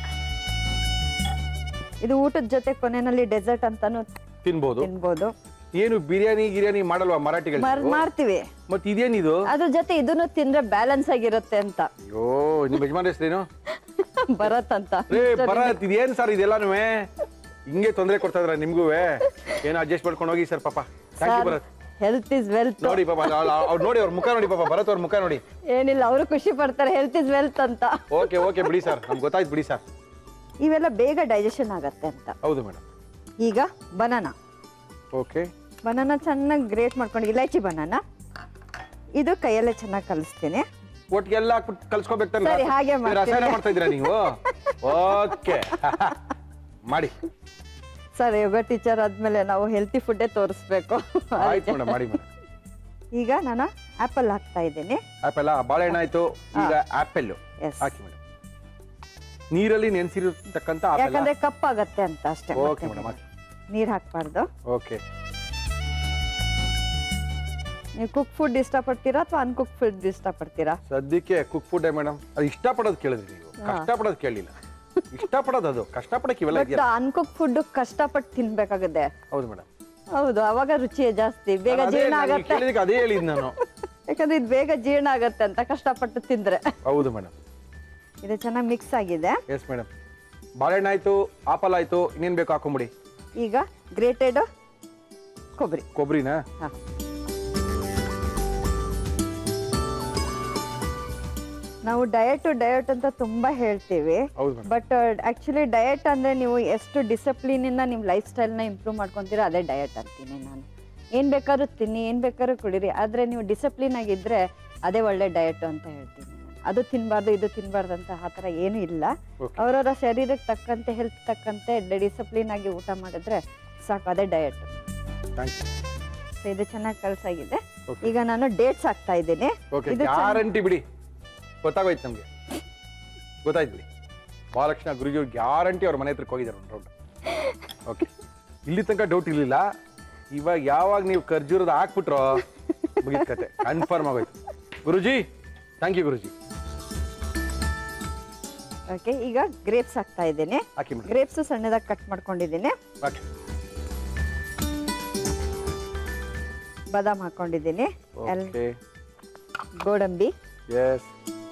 ಇದು ಊಟದ ಜೊತೆ ಕೊನೆಯಲ್ಲಿ ಡೆಸರ್ಟ್ ಅಂತಾನು ತಿನ್ಬೋದು ತಿನ್ಬೋದು ಏನು ಬಿರಿಯಾನಿ ಗಿರಿಯಾನಿ ಮಾಡಲ್ವಾ ಮರಾಠಿಗಳು ಮಾರ್- ಮಾಡ್ತೀವಿ ಮತ್ತೆ ಇದೇನಿದು ಅದ್ರ ಜೊತೆ ಇದನ್ನು ತಿಂದ್ರೆ ಬ್ಯಾಲೆನ್ಸ್ ಆಗಿರುತ್ತೆ ಅಂತ ಅಯ್ಯೋ ನಿಮ್ಮ ಯಜಮಾನ್ ಹೆಸರೇನು ಭರತ್ ಅಂತ ರೇ ಬರತ್ ಇದೇನ್ ಸರ್ ಇದೆಲ್ಲಾನು ಹಿಂಗೆ ತೊಂದರೆ ಕೊಡ್ತಾ ಇದ್ರ ನಿಮ್ಗೂ ಏನೋ ಅಡ್ಜಸ್ಟ್ ಮಾಡ್ಕೊಂಡು ಹೋಗಿ ಸರ್ ಪಾಪ thank you Bharat health is wealth ನೋಡಿ ಪಾಪ ಅವ್ರು ನೋಡಿ ಅವ್ರ ಮುಖ ನೋಡಿ ಪಾಪ ಭರತ್ ಅವ್ರ ಮುಖ ನೋಡಿ ಏನಿಲ್ಲ ಅವರು ಖುಷಿ ಪಡ್ತಾರೆ ಹೆಲ್ತ್ ಇಸ್ ವೆಲ್ತ್ ಅಂತ ಓಕೆ ಓಕೆ ಬಿಡಿ ಸರ್ ನಮ್ಗೆ ಗೊತ್ತಾಯ್ತು ಬಿಡಿ ಸರ್ ಇವೆಲ್ಲ ಬೇಗ ಡೈಜೆಷನ್ ಆಗತ್ತೆ ಅಂತ ಹೌದು ಮೇಡಮ್ ಈಗ ಬನಾನಾ ಓಕೆ ಬನಾನಾ ಚೆನ್ನಾಗಿ ಗ್ರೇಟ್ ಮಾಡ್ಕೊಂಡು ಇಲೈಚಿ ಬನಾನಾ ಇದು ಕೈಯಲ್ಲೇ ಚೆನ್ನಾಗಿ ಕಲಿಸ್ತೀನಿ ಒಟ್ಟಿಗೆಲ್ಲ ಹಾಕ್ಬಿಟ್ಟು ಕಲ್ಸ್ಕೊಬೇಕು ತಾನೆ ಸರಿ, ಹಾಗೆ ಇದು ಮಾಡ್ತೀನಿ. ರಸಾಯನ ಮಾಡ್ತಾ ಇದ್ದೀರಾ ನೀವು ಓಕೆ ಮಾಡಿ ಸರ್ ಯೋಗ ಟೀಚರ್ ಆದ್ಮೇಲೆ ನಾವು ಹೆಲ್ತಿ ಫುಡ್ಡೇ ತೋರಿಸ್ಬೇಕು ಆಯ್ತು ಮೇಡಮ್ ಮಾಡಿ ಮೇಡಮ್ ಈಗ ನಾನು ಆಪಲ್ ಹಾಕ್ತಾ ಇದ್ದೀನಿ ಆಪಲ್ ಬಾಳೆಹಣ್ಣು ಆಯ್ತು ಈಗ ಆಪಲ್ Yes. ಹಾಕಿ ಮೇಡಮ್ ನೀರಲ್ಲಿ ನೆನೆಸಿರತಕ್ಕಂತ ಆಪಲ್ ಯಾಕಂದ್ರೆ ಕಪ್ಪಾಗತ್ತೆ ಅಂತ ಅಷ್ಟೇ ಓಕೆ ಮೇಡಮ್ ಹಾಕಿ ನೀರು ಹಾಕ್ಬಾರ್ದು ಓಕೆ ನೀವು ಕುಕ್ ಫುಡ್ ಇಷ್ಟಪಡ್ತೀರಾ ಅಥವಾ ಅನ್ಕುಕ್ ಫುಡ್ ಇಷ್ಟಪಡ್ತೀರಾ ಸದ್ಯಕ್ಕೆ ಕುಕ್ ಫುಡ್ ಮೇಡಮ್ ಅದು ಇಷ್ಟಪಡೋದು ಕೇಳಿದ್ರಿ ನೀವು ಕಷ್ಟಪಡೋದು ಕೇಳಿಲ್ಲ ಇಷ್ಟಪಡೋದು ಅದು ಕಷ್ಟಪಡಕ್ಕೆ ಇವೆಲ್ಲ ಬಟ್ ಇದೆಯಲ್ಲ ಅನ್ಕುಕ್ ಫುಡ್ ಕಷ್ಟಪಟ್ಟು ತಿನ್ಬೇಕಾಗುತ್ತೆ ಹೌದು ಮೇಡಮ್ ಹೌದು ಅವಾಗ ರುಚಿ ಜಾಸ್ತಿ ಬೇಗ ಜೀರ್ಣ ಆಗತ್ತೆ ಕೇಳಿದಕ್ಕೆ ಅದೇ ಹೇಳಿದ್ ನಾನು ಯಾಕಂದ್ರೆ ಇದು ಬೇಗ ಜೀರ್ಣ ಆಗತ್ತೆ ಅಂತ ಕಷ್ಟಪಟ್ಟು ತಿಂದ್ರೆ ಹೌದು ಮೇಡಮ್ ಇದು ಚೆನ್ನಾಗಿ ಮಿಕ್ಸ್ ಆಗಿದೆ ಎಸ್ ಮೇಡಮ್ ಬಾಳೆಹಣ್ಣು ಆಯ್ತು ಆಪಲ್ ಆಯ್ತು ಇನ್ನೇನ್ ಬೇಕು ಹಾಕೊಂಬಿಡಿ ಈಗ ಗ್ರೇಟೆಡ್ ಕೊಬ್ಬರಿ ಕೊಬ್ಬರಿನಾ ಹಾ ನಾವು ಡಯಟ್ ಡಯಟ್ ಅಂತ ತುಂಬಾ ಹೇಳ್ತೀವಿ ಹೌದು ಮೇಡಮ್ ಬಟ್ ಆಕ್ಚುಲಿ ಡಯಟ್ ಅಂದ್ರೆ ನೀವು ಎಷ್ಟು ಡಿಸಿಪ್ಲಿನ್ ಇಂದ ನಿಮ್ಮ ಲೈಫ್ ಸ್ಟೈಲ್ನ ಇಂಪ್ರೂವ್ ಮಾಡ್ಕೊಂತೀರಾ ಅದೇ ಡಯಟ್ ಅಂತೀನಿ ನಾನು ಏನ್ ಬೇಕಾದ್ರೂ ತಿನ್ನಿ ಏನ್ ಬೇಕಾದ್ರೂ ಕುಡೀರಿ ಆದ್ರೆ ನೀವು ಡಿಸಿಪ್ಲಿನ್ ಆಗಿದ್ರೆ ಅದೇ ಒಳ್ಳೆ ಡಯಟ್ ಅಂತ ಹೇಳ್ತೀನಿ ನಾನು ಅದು ತಿನ್ಬಾರ್ದು ಇದು ತಿನ್ಬಾರ್ದು ಅಂತ ಆ ಥರ ಏನೂ ಇಲ್ಲ Okay. ಅವರವರ ಶರೀರಕ್ಕೆ ತಕ್ಕಂತೆ ಹೆಲ್ತ್ ತಕ್ಕಂತೆ ಡಿಸಿಪ್ಲಿನ್ ಆಗಿ ಊಟ ಮಾಡಿದ್ರೆ ಸಾಕು ಅದೇ ಡಯಟ್ ಥ್ಯಾಂಕ್ ಯು ಸೊ ಇದು ಚೆನ್ನಾಗಿ ಕಲ್ಸಾಗಿದೆ Okay. ಈಗ ನಾನು ಡೇಟ್ಸ್ ಹಾಕ್ತಾ ಇದ್ದೀನಿ ಓಕೆ ಇದು ಚೆನ್ನ- ಗ್ಯಾರಂಟಿ ಬಿಡಿ ಗೊತ್ತಾಗೋಯ್ತು ನಮಗೆ ಗೊತ್ತಾಯ್ತು ಬಿಡಿ ಮಹಾಲಕ್ಷ್ಮ ಗುರುಜಿ ಗ್ಯಾರಂಟಿ ಅವ್ರ ಮನೆ ಹತ್ರಕ್ಕೆ ಹೋಗಿದ್ದಾರೆ ಒಂದು ರೌಂಡ್ ಓಕೆ ಇಲ್ಲಿ ತನಕ ಡೌಟ್ ಇರಲಿಲ್ಲ ಇವಾಗ ಯಾವಾಗ ನೀವು ಖರ್ಜೂರದ ಹಾಕ್ಬಿಟ್ರೋ ಮುಗಿದ ಕತೆ ಕನ್ಫರ್ಮ್ ಆಗೋಯ್ತು Guruji thank you Guruji okay ಈಗ ಗ್ರೇಪ್ಸ್ ಹಾಕ್ತಾ ಇದ್ದೀನಿ ಹಾಕಿ ಮೇಡಮ್ ಗ್ರೇಪ್ಸ್ ಸಣ್ಣದಾಗಿ ಕಟ್ ಮಾಡ್ಕೊಂಡಿದ್ದೀನಿ ಓಕೆ ಬಾದಾಮ್ ಹಾಕೊಂಡಿದ್ದೀನಿ ಎಲ್ ಓಕೆ ಗೋಡಂಬಿ ಎಸ್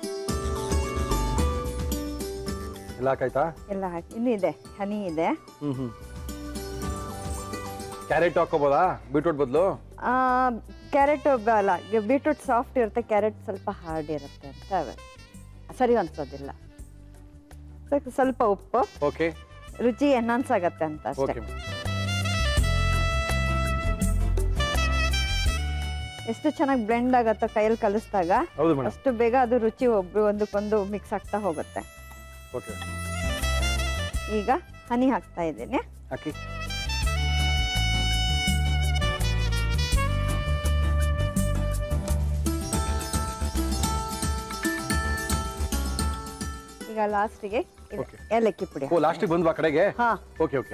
ಎಲ್ಲ ಹಾಕಾಯ್ತಾ ಎಲ್ಲ ಹಾಕಿ ಇನ್ನೂ ಇದೆ ಹನಿ ಇದೆ ಹ್ಞೂ ಹ್ಞೂ ಕ್ಯಾರೆಟ್ ಹಾಕೋಬೋದಾ ಬೀಟ್ರೂಟ್ ಬದಲು ಕ್ಯಾರೆಟ್ ಅಲ್ಲ ಬೀಟ್ರೂಟ್ ಸಾಫ್ಟ್ ಇರುತ್ತೆ ಕ್ಯಾರೆಟ್ ಸ್ವಲ್ಪ ಹಾರ್ಡ್ ಇರುತ್ತೆ ಅಂತ ಸರಿ ಅನ್ಸೋದಿಲ್ಲ ಸ್ವಲ್ಪ- ಸ್ವಲ್ಪ ಉಪ್ಪು ಓಕೆ ರುಚಿ ಎನ್ಹಾನ್ಸ್ ಆಗತ್ತೆ ಅಂತ ಅಷ್ಟೇ ಓಕೆ ಎಷ್ಟು ಚೆನ್ನಾಗಿ ಬ್ಲೆಂಡ್ ಆಗತ್ತೋ ಕೈಯಲ್ಲಿ ಕಲಿಸಿದಾಗ ಹೌದು ಮೇಡಮ್ ಅಷ್ಟು ಬೇಗ ಅದು ರುಚಿ ಒಬ್ರು ಒಂದಕ್ಕೊಂದು ಮಿಕ್ಸ್ ಆಗ್ತಾ ಹೋಗುತ್ತೆ ಓಕೆ ಈಗ ಹನಿ ಹಾಕ್ತಾ ಇದ್ದೀನಿ ಹಾಕಿ ಈಗ ಲಾಸ್ಟಿಗೆ Okay. ಏಲಕ್ಕಿ ಪುಡಿ ಓ ಲಾಸ್ಟಿಗೆ ಬಂದ್ವಾ ಕಡೆಗೆ ಹಾ ಓಕೆ ಓಕೆ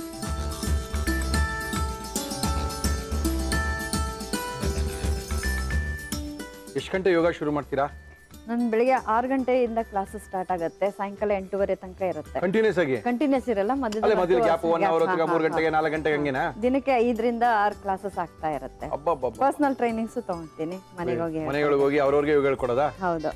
ಎಷ್ಟು ಗಂಟೆ ಯೋಗ ಶುರು ಮಾಡ್ತೀರಾ ನನ್ ಬೆಳಿಗ್ಗೆ ಆರು ಗಂಟೆಯಿಂದ ಕ್ಲಾಸಸ್ ಸ್ಟಾರ್ಟ್ ಆಗುತ್ತೆ ಸಾಯಂಕಾಲ ಎಂಟೂವರೆ ತನಕ ಇರುತ್ತೆ ಕಂಟಿನ್ಯೂಸ್ ಆಗಿ ಕಂಟಿನ್ಯೂಸ್ ಇರಲ್ಲ ಅಲ್ಲೇ ಮಧ್ಯದಲ್ಲಿ ಮಧ್ಯದಲ್ಲಿ ಗ್ಯಾಪ್ ಹತ್ತು ಒನ್ ಅವರ್ gap, ಹೊತ್ತಿಗೆ ಹಾ, ಮೂರು ಹಾ, ಗಂಟೆಗೆ ನಾಲ್ಕು ಗಂಟೆಗೆ ಹಂಗೇನಾ ಹಾ. ದಿನಕ್ಕೆ ಐದರಿಂದ ಆರು ಕ್ಲಾಸಸ್ ಆಗ್ತಾ ಇರುತ್ತೆ ಅಬ್ಬಬ್ಬಬ್ಬ ಪರ್ಸನಲ್ ಟ್ರೈನಿಂಗ್ಸ್ ತಗೊಂತೀನಿ ಮನೆಗೆ ಹೋಗಿ ಮನೆಗಳಿಗೆ ಹೋಗಿ ಅವ್ರವ್ರಿಗೆ ಯೋಗ ಹೇಳ್ಕೊಡೋದಾ ಹೌದು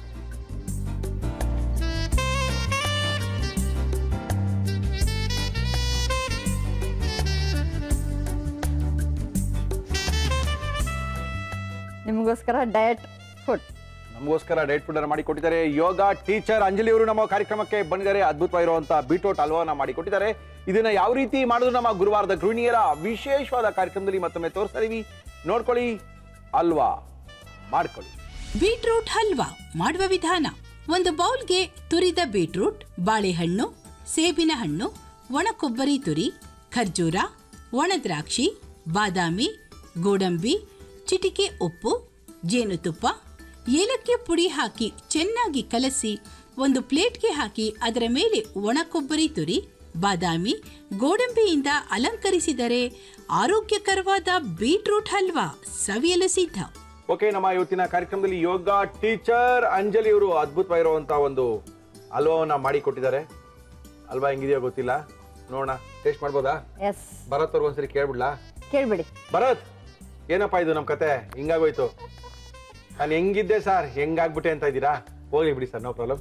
ನಿಮಗೋಸ್ಕರ ಡಯಟ್ ಫುಡ್ ನಮಗೋಸ್ಕರ ಡೈಟ್ ಫುಡ್ ಅನ್ನು ಮಾಡಿ ಕೊಟ್ಟಿದ್ದಾರೆ ಯೋಗ ಟೀಚರ್ ಅಂಜಲಿ ಅವರು ನಮ್ಮ ಕಾರ್ಯಕ್ರಮಕ್ಕೆ ಬಂದಿದ್ದಾರೆ ಅದ್ಭುತವಾಗಿರುವಂತಹ ಬೀಟ್ರೋಟ್ ಹಲ್ವಾನ ಮಾಡಿ ಕೊಟ್ಟಿದ್ದಾರೆ ಇದನ್ನ ಯಾವ ರೀತಿ ಮಾಡೋದು ನಮ್ಮ ಗುರುವಾರದ ಗೃಹಿಣಿಯರ ವಿಶೇಷವಾದ ಕಾರ್ಯಕ್ರಮದಲ್ಲಿ ಮತ್ತೊಮ್ಮೆ ತೋರಿಸ್ತಾ ಇದೀವಿ ನೋಡ್ಕೊಳ್ಳಿ ಅಲ್ವಾ ಮಾಡ್ಕೊಳ್ಳಿ ಬೀಟ್ರೂಟ್ ಹಲ್ವಾ ಮಾಡುವ ವಿಧಾನ ಒಂದು ಬೌಲ್ಗೆ ತುರಿದ ಬೀಟ್ರೂಟ್ ಬಾಳೆಹಣ್ಣು ಸೇಬಿನ ಹಣ್ಣು ಒಣ ಕೊಬ್ಬರಿ ತುರಿ ಖರ್ಜೂರ ಒಣ ದ್ರಾಕ್ಷಿ ಬಾದಾಮಿ ಗೋಡಂಬಿ ಚಿಟಿಕೆ ಉಪ್ಪು ಜೇನುತುಪ್ಪ ಏಲಕ್ಕಿ ಪುಡಿ ಹಾಕಿ ಚೆನ್ನಾಗಿ ಕಲಸಿ ಒಂದು ಪ್ಲೇಟ್ಗೆ ಹಾಕಿ ಅದರ ಮೇಲೆ ಒಣ ಕೊಬ್ಬರಿ ತುರಿ ಬಾದಾಮಿ ಗೋಡಂಬಿಯಿಂದ ಅಲಂಕರಿಸಿದರೆ ಆರೋಗ್ಯಕರವಾದ ಬೀಟ್ರೂಟ್ ಹಲ್ವಾ ಸವಿಯಲು ಸಿದ್ಧ ಓಕೆ ನಮ್ಮ ಇವತ್ತಿನ ಕಾರ್ಯಕ್ರಮದಲ್ಲಿ ಯೋಗ ಟೀಚರ್ ಅಂಜಲಿ ಅವರು ಅದ್ಭುತವಾಗಿರುವಂತಹ ಒಂದು ಹಲ್ವಾವನ್ನ ಮಾಡಿ ಕೊಟ್ಟಿದ್ದಾರೆ ಹಲ್ವಾ ಹೆಂಗಿದೆಯೋ ಗೊತ್ತಿಲ್ಲ ನೋಡೋಣ ಟೇಸ್ಟ್ ಮಾಡ್ಬೋದಾ ಎಸ್ ಭರತ್ ಅವ್ರಿಗೆ ಒಂದ್ಸರಿ ಕೇಳ್ಬಿಡ್ಲಾ ಕೇಳ್ಬಿಡಿ ಭರತ್ ಏನಪ್ಪಾ ಇದು ನಮ್ ಕತೆ ಹಿಂಗಾಗೋಯ್ತು ನಾನು ಹೆಂಗಿದ್ದೆ ಸರ್ ಹೆಂಗಾಗ್ಬಿಟ್ಟೆ ಅಂತ ಇದ್ದೀರಾ ಹೋಗ್ಲಿ ಬಿಡಿ ಸರ್ ನೋ ಪ್ರಾಬ್ಲಮ್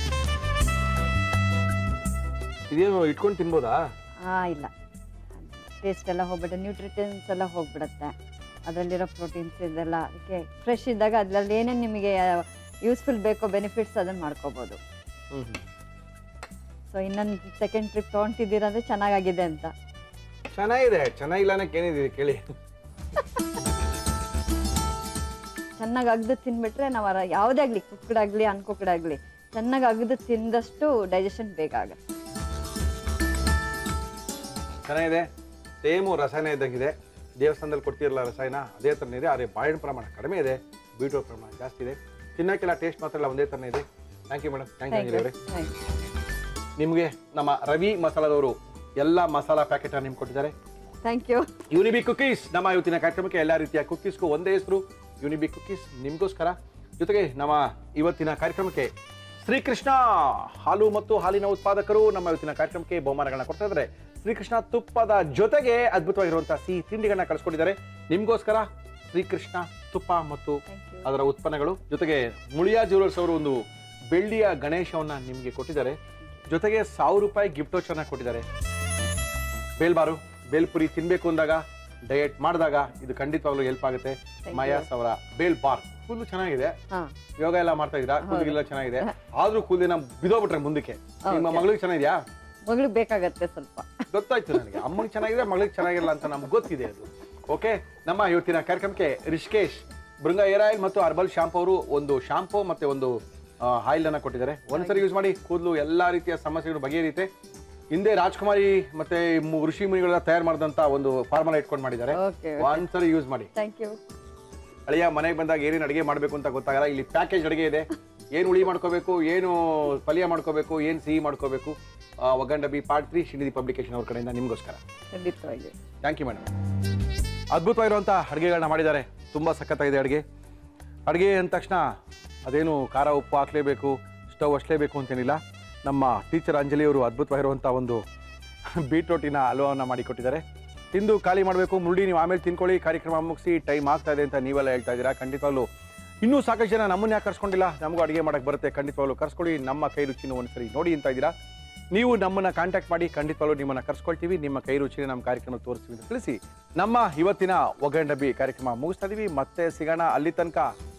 ಇದೇನು ಇಟ್ಕೊಂಡು ತಿನ್ಬೋದಾ ಹಾ ಇಲ್ಲ ಟೇಸ್ಟ್ ಎಲ್ಲ ಹೋಗ್ಬಿಡುತ್ತೆ ನ್ಯೂಟ್ರಿಟೆನ್ಸ್ ಎಲ್ಲ ಹೋಗ್ಬಿಡುತ್ತೆ ಅದರಲ್ಲಿರೋ ಪ್ರೋಟೀನ್ಸ್ ಇದೆಲ್ಲ ಅದಕ್ಕೆ ಫ್ರೆಶ್ ಇದ್ದಾಗ ಅದ್ರಲ್ಲಿ ಏನೇನು ನಿಮಗೆ ಯೂಸ್ಫುಲ್ ಬೇಕೋ ಬೆನಿಫಿಟ್ಸ್ ಅದನ್ನು ಮಾಡ್ಕೋಬೋದು ಹ್ಮ್ ಹ್ಮ್. ಸೊ ಇನ್ನೊಂದು ಸೆಕೆಂಡ್ ಟ್ರಿಪ್ ತೊಗೊಂತಿದ್ದೀರಾ ಅಂದರೆ ಚೆನ್ನಾಗಾಗಿದೆ ಅಂತ ಚೆನ್ನಾಗಿದೆ ಚೆನ್ನಾಗಿಲ್ಲ ಅನ್ನಕ್ಕೆ ಏನಿದೆ ಕೇಳಿ ಚೆನ್ನಾಗಿ ಅಗ್ದು ತಿನ್ಬಿಟ್ರೆ ನಾವು ಅರ ಯಾವುದೇ ಆಗಲಿ ಕುಕ್ಕಡ್ ಆಗಲಿ ಅನ್ಕುಕ್ಕಡ್ ಆಗಲಿ ಚೆನ್ನಾಗಿ ಅಗ್ದು ತಿಂದಷ್ಟು ಡೈಜೆಷನ್ ಬೇಗ ಆಗುತ್ತೆ ಚೆನ್ನಾಗಿದೆ ಸೇಮು ರಸಾಯನ ಇದ್ದಂಗಿದೆ ದೇವಸ್ಥಾನದಲ್ಲಿ ಕೊಡ್ತಿರಲ್ಲ ರಸಾಯನ ಅದೇ ಥರನೇ ಇದೆ ಆದರೆ ಬಾಳೆಹಣ್ಣು ಪ್ರಮಾಣ ಕಡಿಮೆ ಇದೆ ಬೀಟ್ರೋಟ್ ಪ್ರಮಾಣ ಜಾಸ್ತಿ ಇದೆ ತಿನ್ನೋಕ್ಕೆಲ್ಲ ಟೇಸ್ಟ್ ಮಾತ್ರ ಎಲ್ಲ ಒಂದೇ ಥರನೇ ಇದೆ thank you madam thank you thank Anjali you ಅವರೇ ನಿಮಗೆ ನಮ್ಮ ರವಿ ಮಸಾಲದವರು ಎಲ್ಲ ಮಸಾಲಾ ಪ್ಯಾಕೆಟ್ ನಿಮ್ಗೆ ಕೊಟ್ಟಿದ್ದಾರೆ ಥ್ಯಾಂಕ್ ಯು ಯುನಿಬಿ ಕುಕೀಸ್ ನಮ್ಮ ಇವತ್ತಿನ ಕಾರ್ಯಕ್ರಮಕ್ಕೆ ಎಲ್ಲ ರೀತಿಯ ಕುಕೀಸ್ಗೂ ಒಂದೇ ಹೆಸರು ಯುನಿಬಿ ಕುಕೀಸ್ ನಿಮಗೋಸ್ಕರ ಜೊತೆಗೆ ನಮ್ಮ ಇವತ್ತಿನ ಕಾರ್ಯಕ್ರಮಕ್ಕೆ ಶ್ರೀಕೃಷ್ಣ ಹಾಲು ಮತ್ತು ಹಾಲಿನ ಉತ್ಪಾದಕರು ನಮ್ಮ ಇವತ್ತಿನ ಕಾರ್ಯಕ್ರಮಕ್ಕೆ ಬಹುಮಾನಗಳನ್ನ ಕೊಡ್ತಾ ಇದ್ದಾರೆ ಶ್ರೀಕೃಷ್ಣ ತುಪ್ಪದ ಜೊತೆಗೆ ಅದ್ಭುತವಾಗಿರುವಂತಹ ಸಿಹಿ ತಿಂಡಿಗಳನ್ನ ಕಳಿಸ್ಕೊಟ್ಟಿದ್ದಾರೆ ನಿಮಗೋಸ್ಕರ ಶ್ರೀಕೃಷ್ಣ ತುಪ್ಪ ಮತ್ತು ಅದರ ಉತ್ಪನ್ನಗಳು ಜೊತೆಗೆ ಮುಳಿಯಾ ಜ್ಯುವೆಲರ್ಸ್ ಅವರು ಒಂದು ಬೆಳ್ಳಿಯ ಗಣೇಶವನ್ನ ನಿಮಗೆ ಕೊಟ್ಟಿದ್ದಾರೆ ಜೊತೆಗೆ ಸಾವಿರ ರೂಪಾಯಿ ಗಿಫ್ಟ್ ವೋಚರ್ನ ಕೊಟ್ಟಿದ್ದಾರೆ ಬೇಲ್ಬಾರು ಬೇಲ್ಪುರಿ ತಿನ್ಬೇಕು ಅಂದಾಗ ಡಯಟ್ ಮಾಡಿದಾಗ ಇದು ಖಂಡಿತವಾಗ್ಲೂ ಹೆಲ್ಪ್ ಆಗುತ್ತೆ ಮಯಾಸ್ ಅವರ ಬೇಲ್ ಬಾರ್ ಕೂದಲು ಚೆನ್ನಾಗಿದೆ ಹಾ ಯೋಗ ಎಲ್ಲ ಮಾಡ್ತಾ ಇದ್ದೀರಾ ಕೂದಲಿಗೆಲ್ಲ ಚೆನ್ನಾಗಿದೆ ಆದ್ರೂ ಕೂದಲಿನ ಬಿದೋಗ್ಬಿಟ್ರೆ ಮುಂದಕ್ಕೆ ನಿಮ್ಮ ಮಗಳಿಗೆ ಚೆನ್ನಾಗಿದ್ಯಾ ಮಗಳಿಗೆ ಬೇಕಾಗತ್ತೆ ಸ್ವಲ್ಪ ಗೊತ್ತಾಯ್ತು ನನಗೆ ಅಮ್ಮನಿಗೆ ಚೆನ್ನಾಗಿದೆ ಮಗಳಿಗೆ ಚೆನ್ನಾಗಿರಲ್ಲ ಅಂತ ನಮ್ಗೆ ಗೊತ್ತಿದೆ ಅದು ಓಕೆ ನಮ್ಮ ಇವತ್ತಿನ ಕಾರ್ಯಕ್ರಮಕ್ಕೆ ರಿಷಿಕೇಶ್ ಬೃಂಗ ಏರ್ ಆಯಿಲ್ ಮತ್ತು ಅರ್ಬಲ್ ಶಾಂಪು ಅವರು ಒಂದು ಶಾಂಪು ಮತ್ತೆ ಒಂದು ಆಯಿಲ್ ಅನ್ನ ಕೊಟ್ಟಿದ್ದಾರೆ ಒಂದ್ಸರಿ ಯೂಸ್ ಮಾಡಿ ಕೂದಲು ಎಲ್ಲಾ ರೀತಿಯ ಸಮಸ್ಯೆಗಳು ಬಗೆಹರಿಯುತ್ತೆ ಹಿಂದೆ ರಾಜ್ಕುಮಾರಿ ಮತ್ತೆ ಮು- ಋಷಿ ಮುನಿಗಳೆಲ್ಲ ತಯಾರು ಮಾಡಿದಂತ ಒಂದು ಫಾರ್ಮುಲಾ ಇಟ್ಕೊಂಡು ಮಾಡಿದ್ದಾರೆ ಓಕೆ ಒಂದ್ಸರಿ ಯೂಸ್ ಮಾಡಿ ಥ್ಯಾಂಕ್ ಯು ಅಳಿಯ ಮನೆಗೆ ಬಂದಾಗ ಏನೇನು ಅಡುಗೆ ಮಾಡಬೇಕು ಅಂತ ಗೊತ್ತಾಗಲ್ಲ ಇಲ್ಲಿ ಪ್ಯಾಕೇಜ್ ಅಡುಗೆ ಇದೆ ಏನು ಹುಳಿ ಮಾಡ್ಕೋಬೇಕು ಏನು ಪಲ್ಯ ಮಾಡ್ಕೋಬೇಕು ಏನು ಸಿಹಿ ಮಾಡ್ಕೋಬೇಕು ಆ, ಒಗ್ಗಂಡಬಿ ಪಾರ್ಟ್ ತ್ರೀ ಶ್ರೀನಿಧಿ ಪಬ್ಲಿಕೇಶನ್ ಅವ್ರ ಕಡೆಯಿಂದ ನಿಮಗೋಸ್ಕರ ಖಂಡಿತವಾಗಿ ಥ್ಯಾಂಕ್ ಯು ಮೇಡಮ್ ಅದ್ಭುತವಾಗಿರುವಂಥ ಅಡುಗೆಗಳನ್ನ ಮಾಡಿದ್ದಾರೆ ತುಂಬ ಸಖತ್ತಾಗಿದೆ ಅಡುಗೆ ಅಡುಗೆ ಅಂದ ತಕ್ಷಣ ಅದೇನು ಖಾರ ಉಪ್ಪು ಹಾಕಲೇಬೇಕು ಸ್ಟವ್ ಹಚ್ಲೇಬೇಕು ಅಂತೇನಿಲ್ಲ ನಮ್ಮ ಟೀಚರ್ ಅಂಜಲಿ ಅವರು ಅದ್ಭುತವಾಗಿರುವಂಥ ಒಂದು ಬೀಟ್ರೋಟಿನ ಹಲ್ವವನ್ನು ಮಾಡಿಕೊಟ್ಟಿದ್ದಾರೆ ತಿಂದು ಖಾಲಿ ಮಾಡಬೇಕು ಮುರುಡಿ ನೀವು ಆಮೇಲೆ ತಿನ್ಕೊಳ್ಳಿ ಕಾರ್ಯಕ್ರಮ ಮುಗಿಸಿ ಟೈಮ್ ಆಗ್ತಾ ಇದೆ ಅಂತ ನೀವೆಲ್ಲ ಹೇಳ್ತಾ ಇದ್ದೀರಾ ಖಂಡಿತವಾಗ್ಲೂ ಇನ್ನೂ ಸಾಕಷ್ಟು ಜನ ನಮ್ಮನ್ನ ಯಾಕೆ ಕರ್ಸ್ಕೊಂಡಿಲ್ಲ ನಮಗೂ ಅಡುಗೆ ಮಾಡಕ್ಕೆ ಬರುತ್ತೆ ಖಂಡಿತವಾಗ್ಲೂ ಕರ್ಸ್ಕೊಳ್ಳಿ ನಮ್ಮ ಕೈ ರುಚಿನ ಒಂದ್ಸರಿ ನೋಡಿ ಅಂತ ಇದ್ದೀರಾ ನೀವು ನಮ್ಮನ್ನ ಕಾಂಟ್ಯಾಕ್ಟ್ ಮಾಡಿ ಖಂಡಿತವಾಗ್ಲೂ ನಿಮ್ಮನ್ನ ಕರ್ಸ್ಕೊಳ್ತೀವಿ ನಿಮ್ಮ ಕೈ ರುಚಿನ ನಮ್ಮ ಕಾರ್ಯಕ್ರಮ ತೋರಿಸ್ತೀವಿ ಅಂತ ತಿಳಿಸಿ ನಮ್ಮ ಇವತ್ತಿನ ಒಗ್ಗಂಡಬಿ ಕಾರ್ಯಕ್ರಮ ಮುಗಿಸ್ತಾ ಇದೀವಿ ಮತ್ತೆ ಸಿಗೋಣ ಅಲ್ಲಿ ತನಕ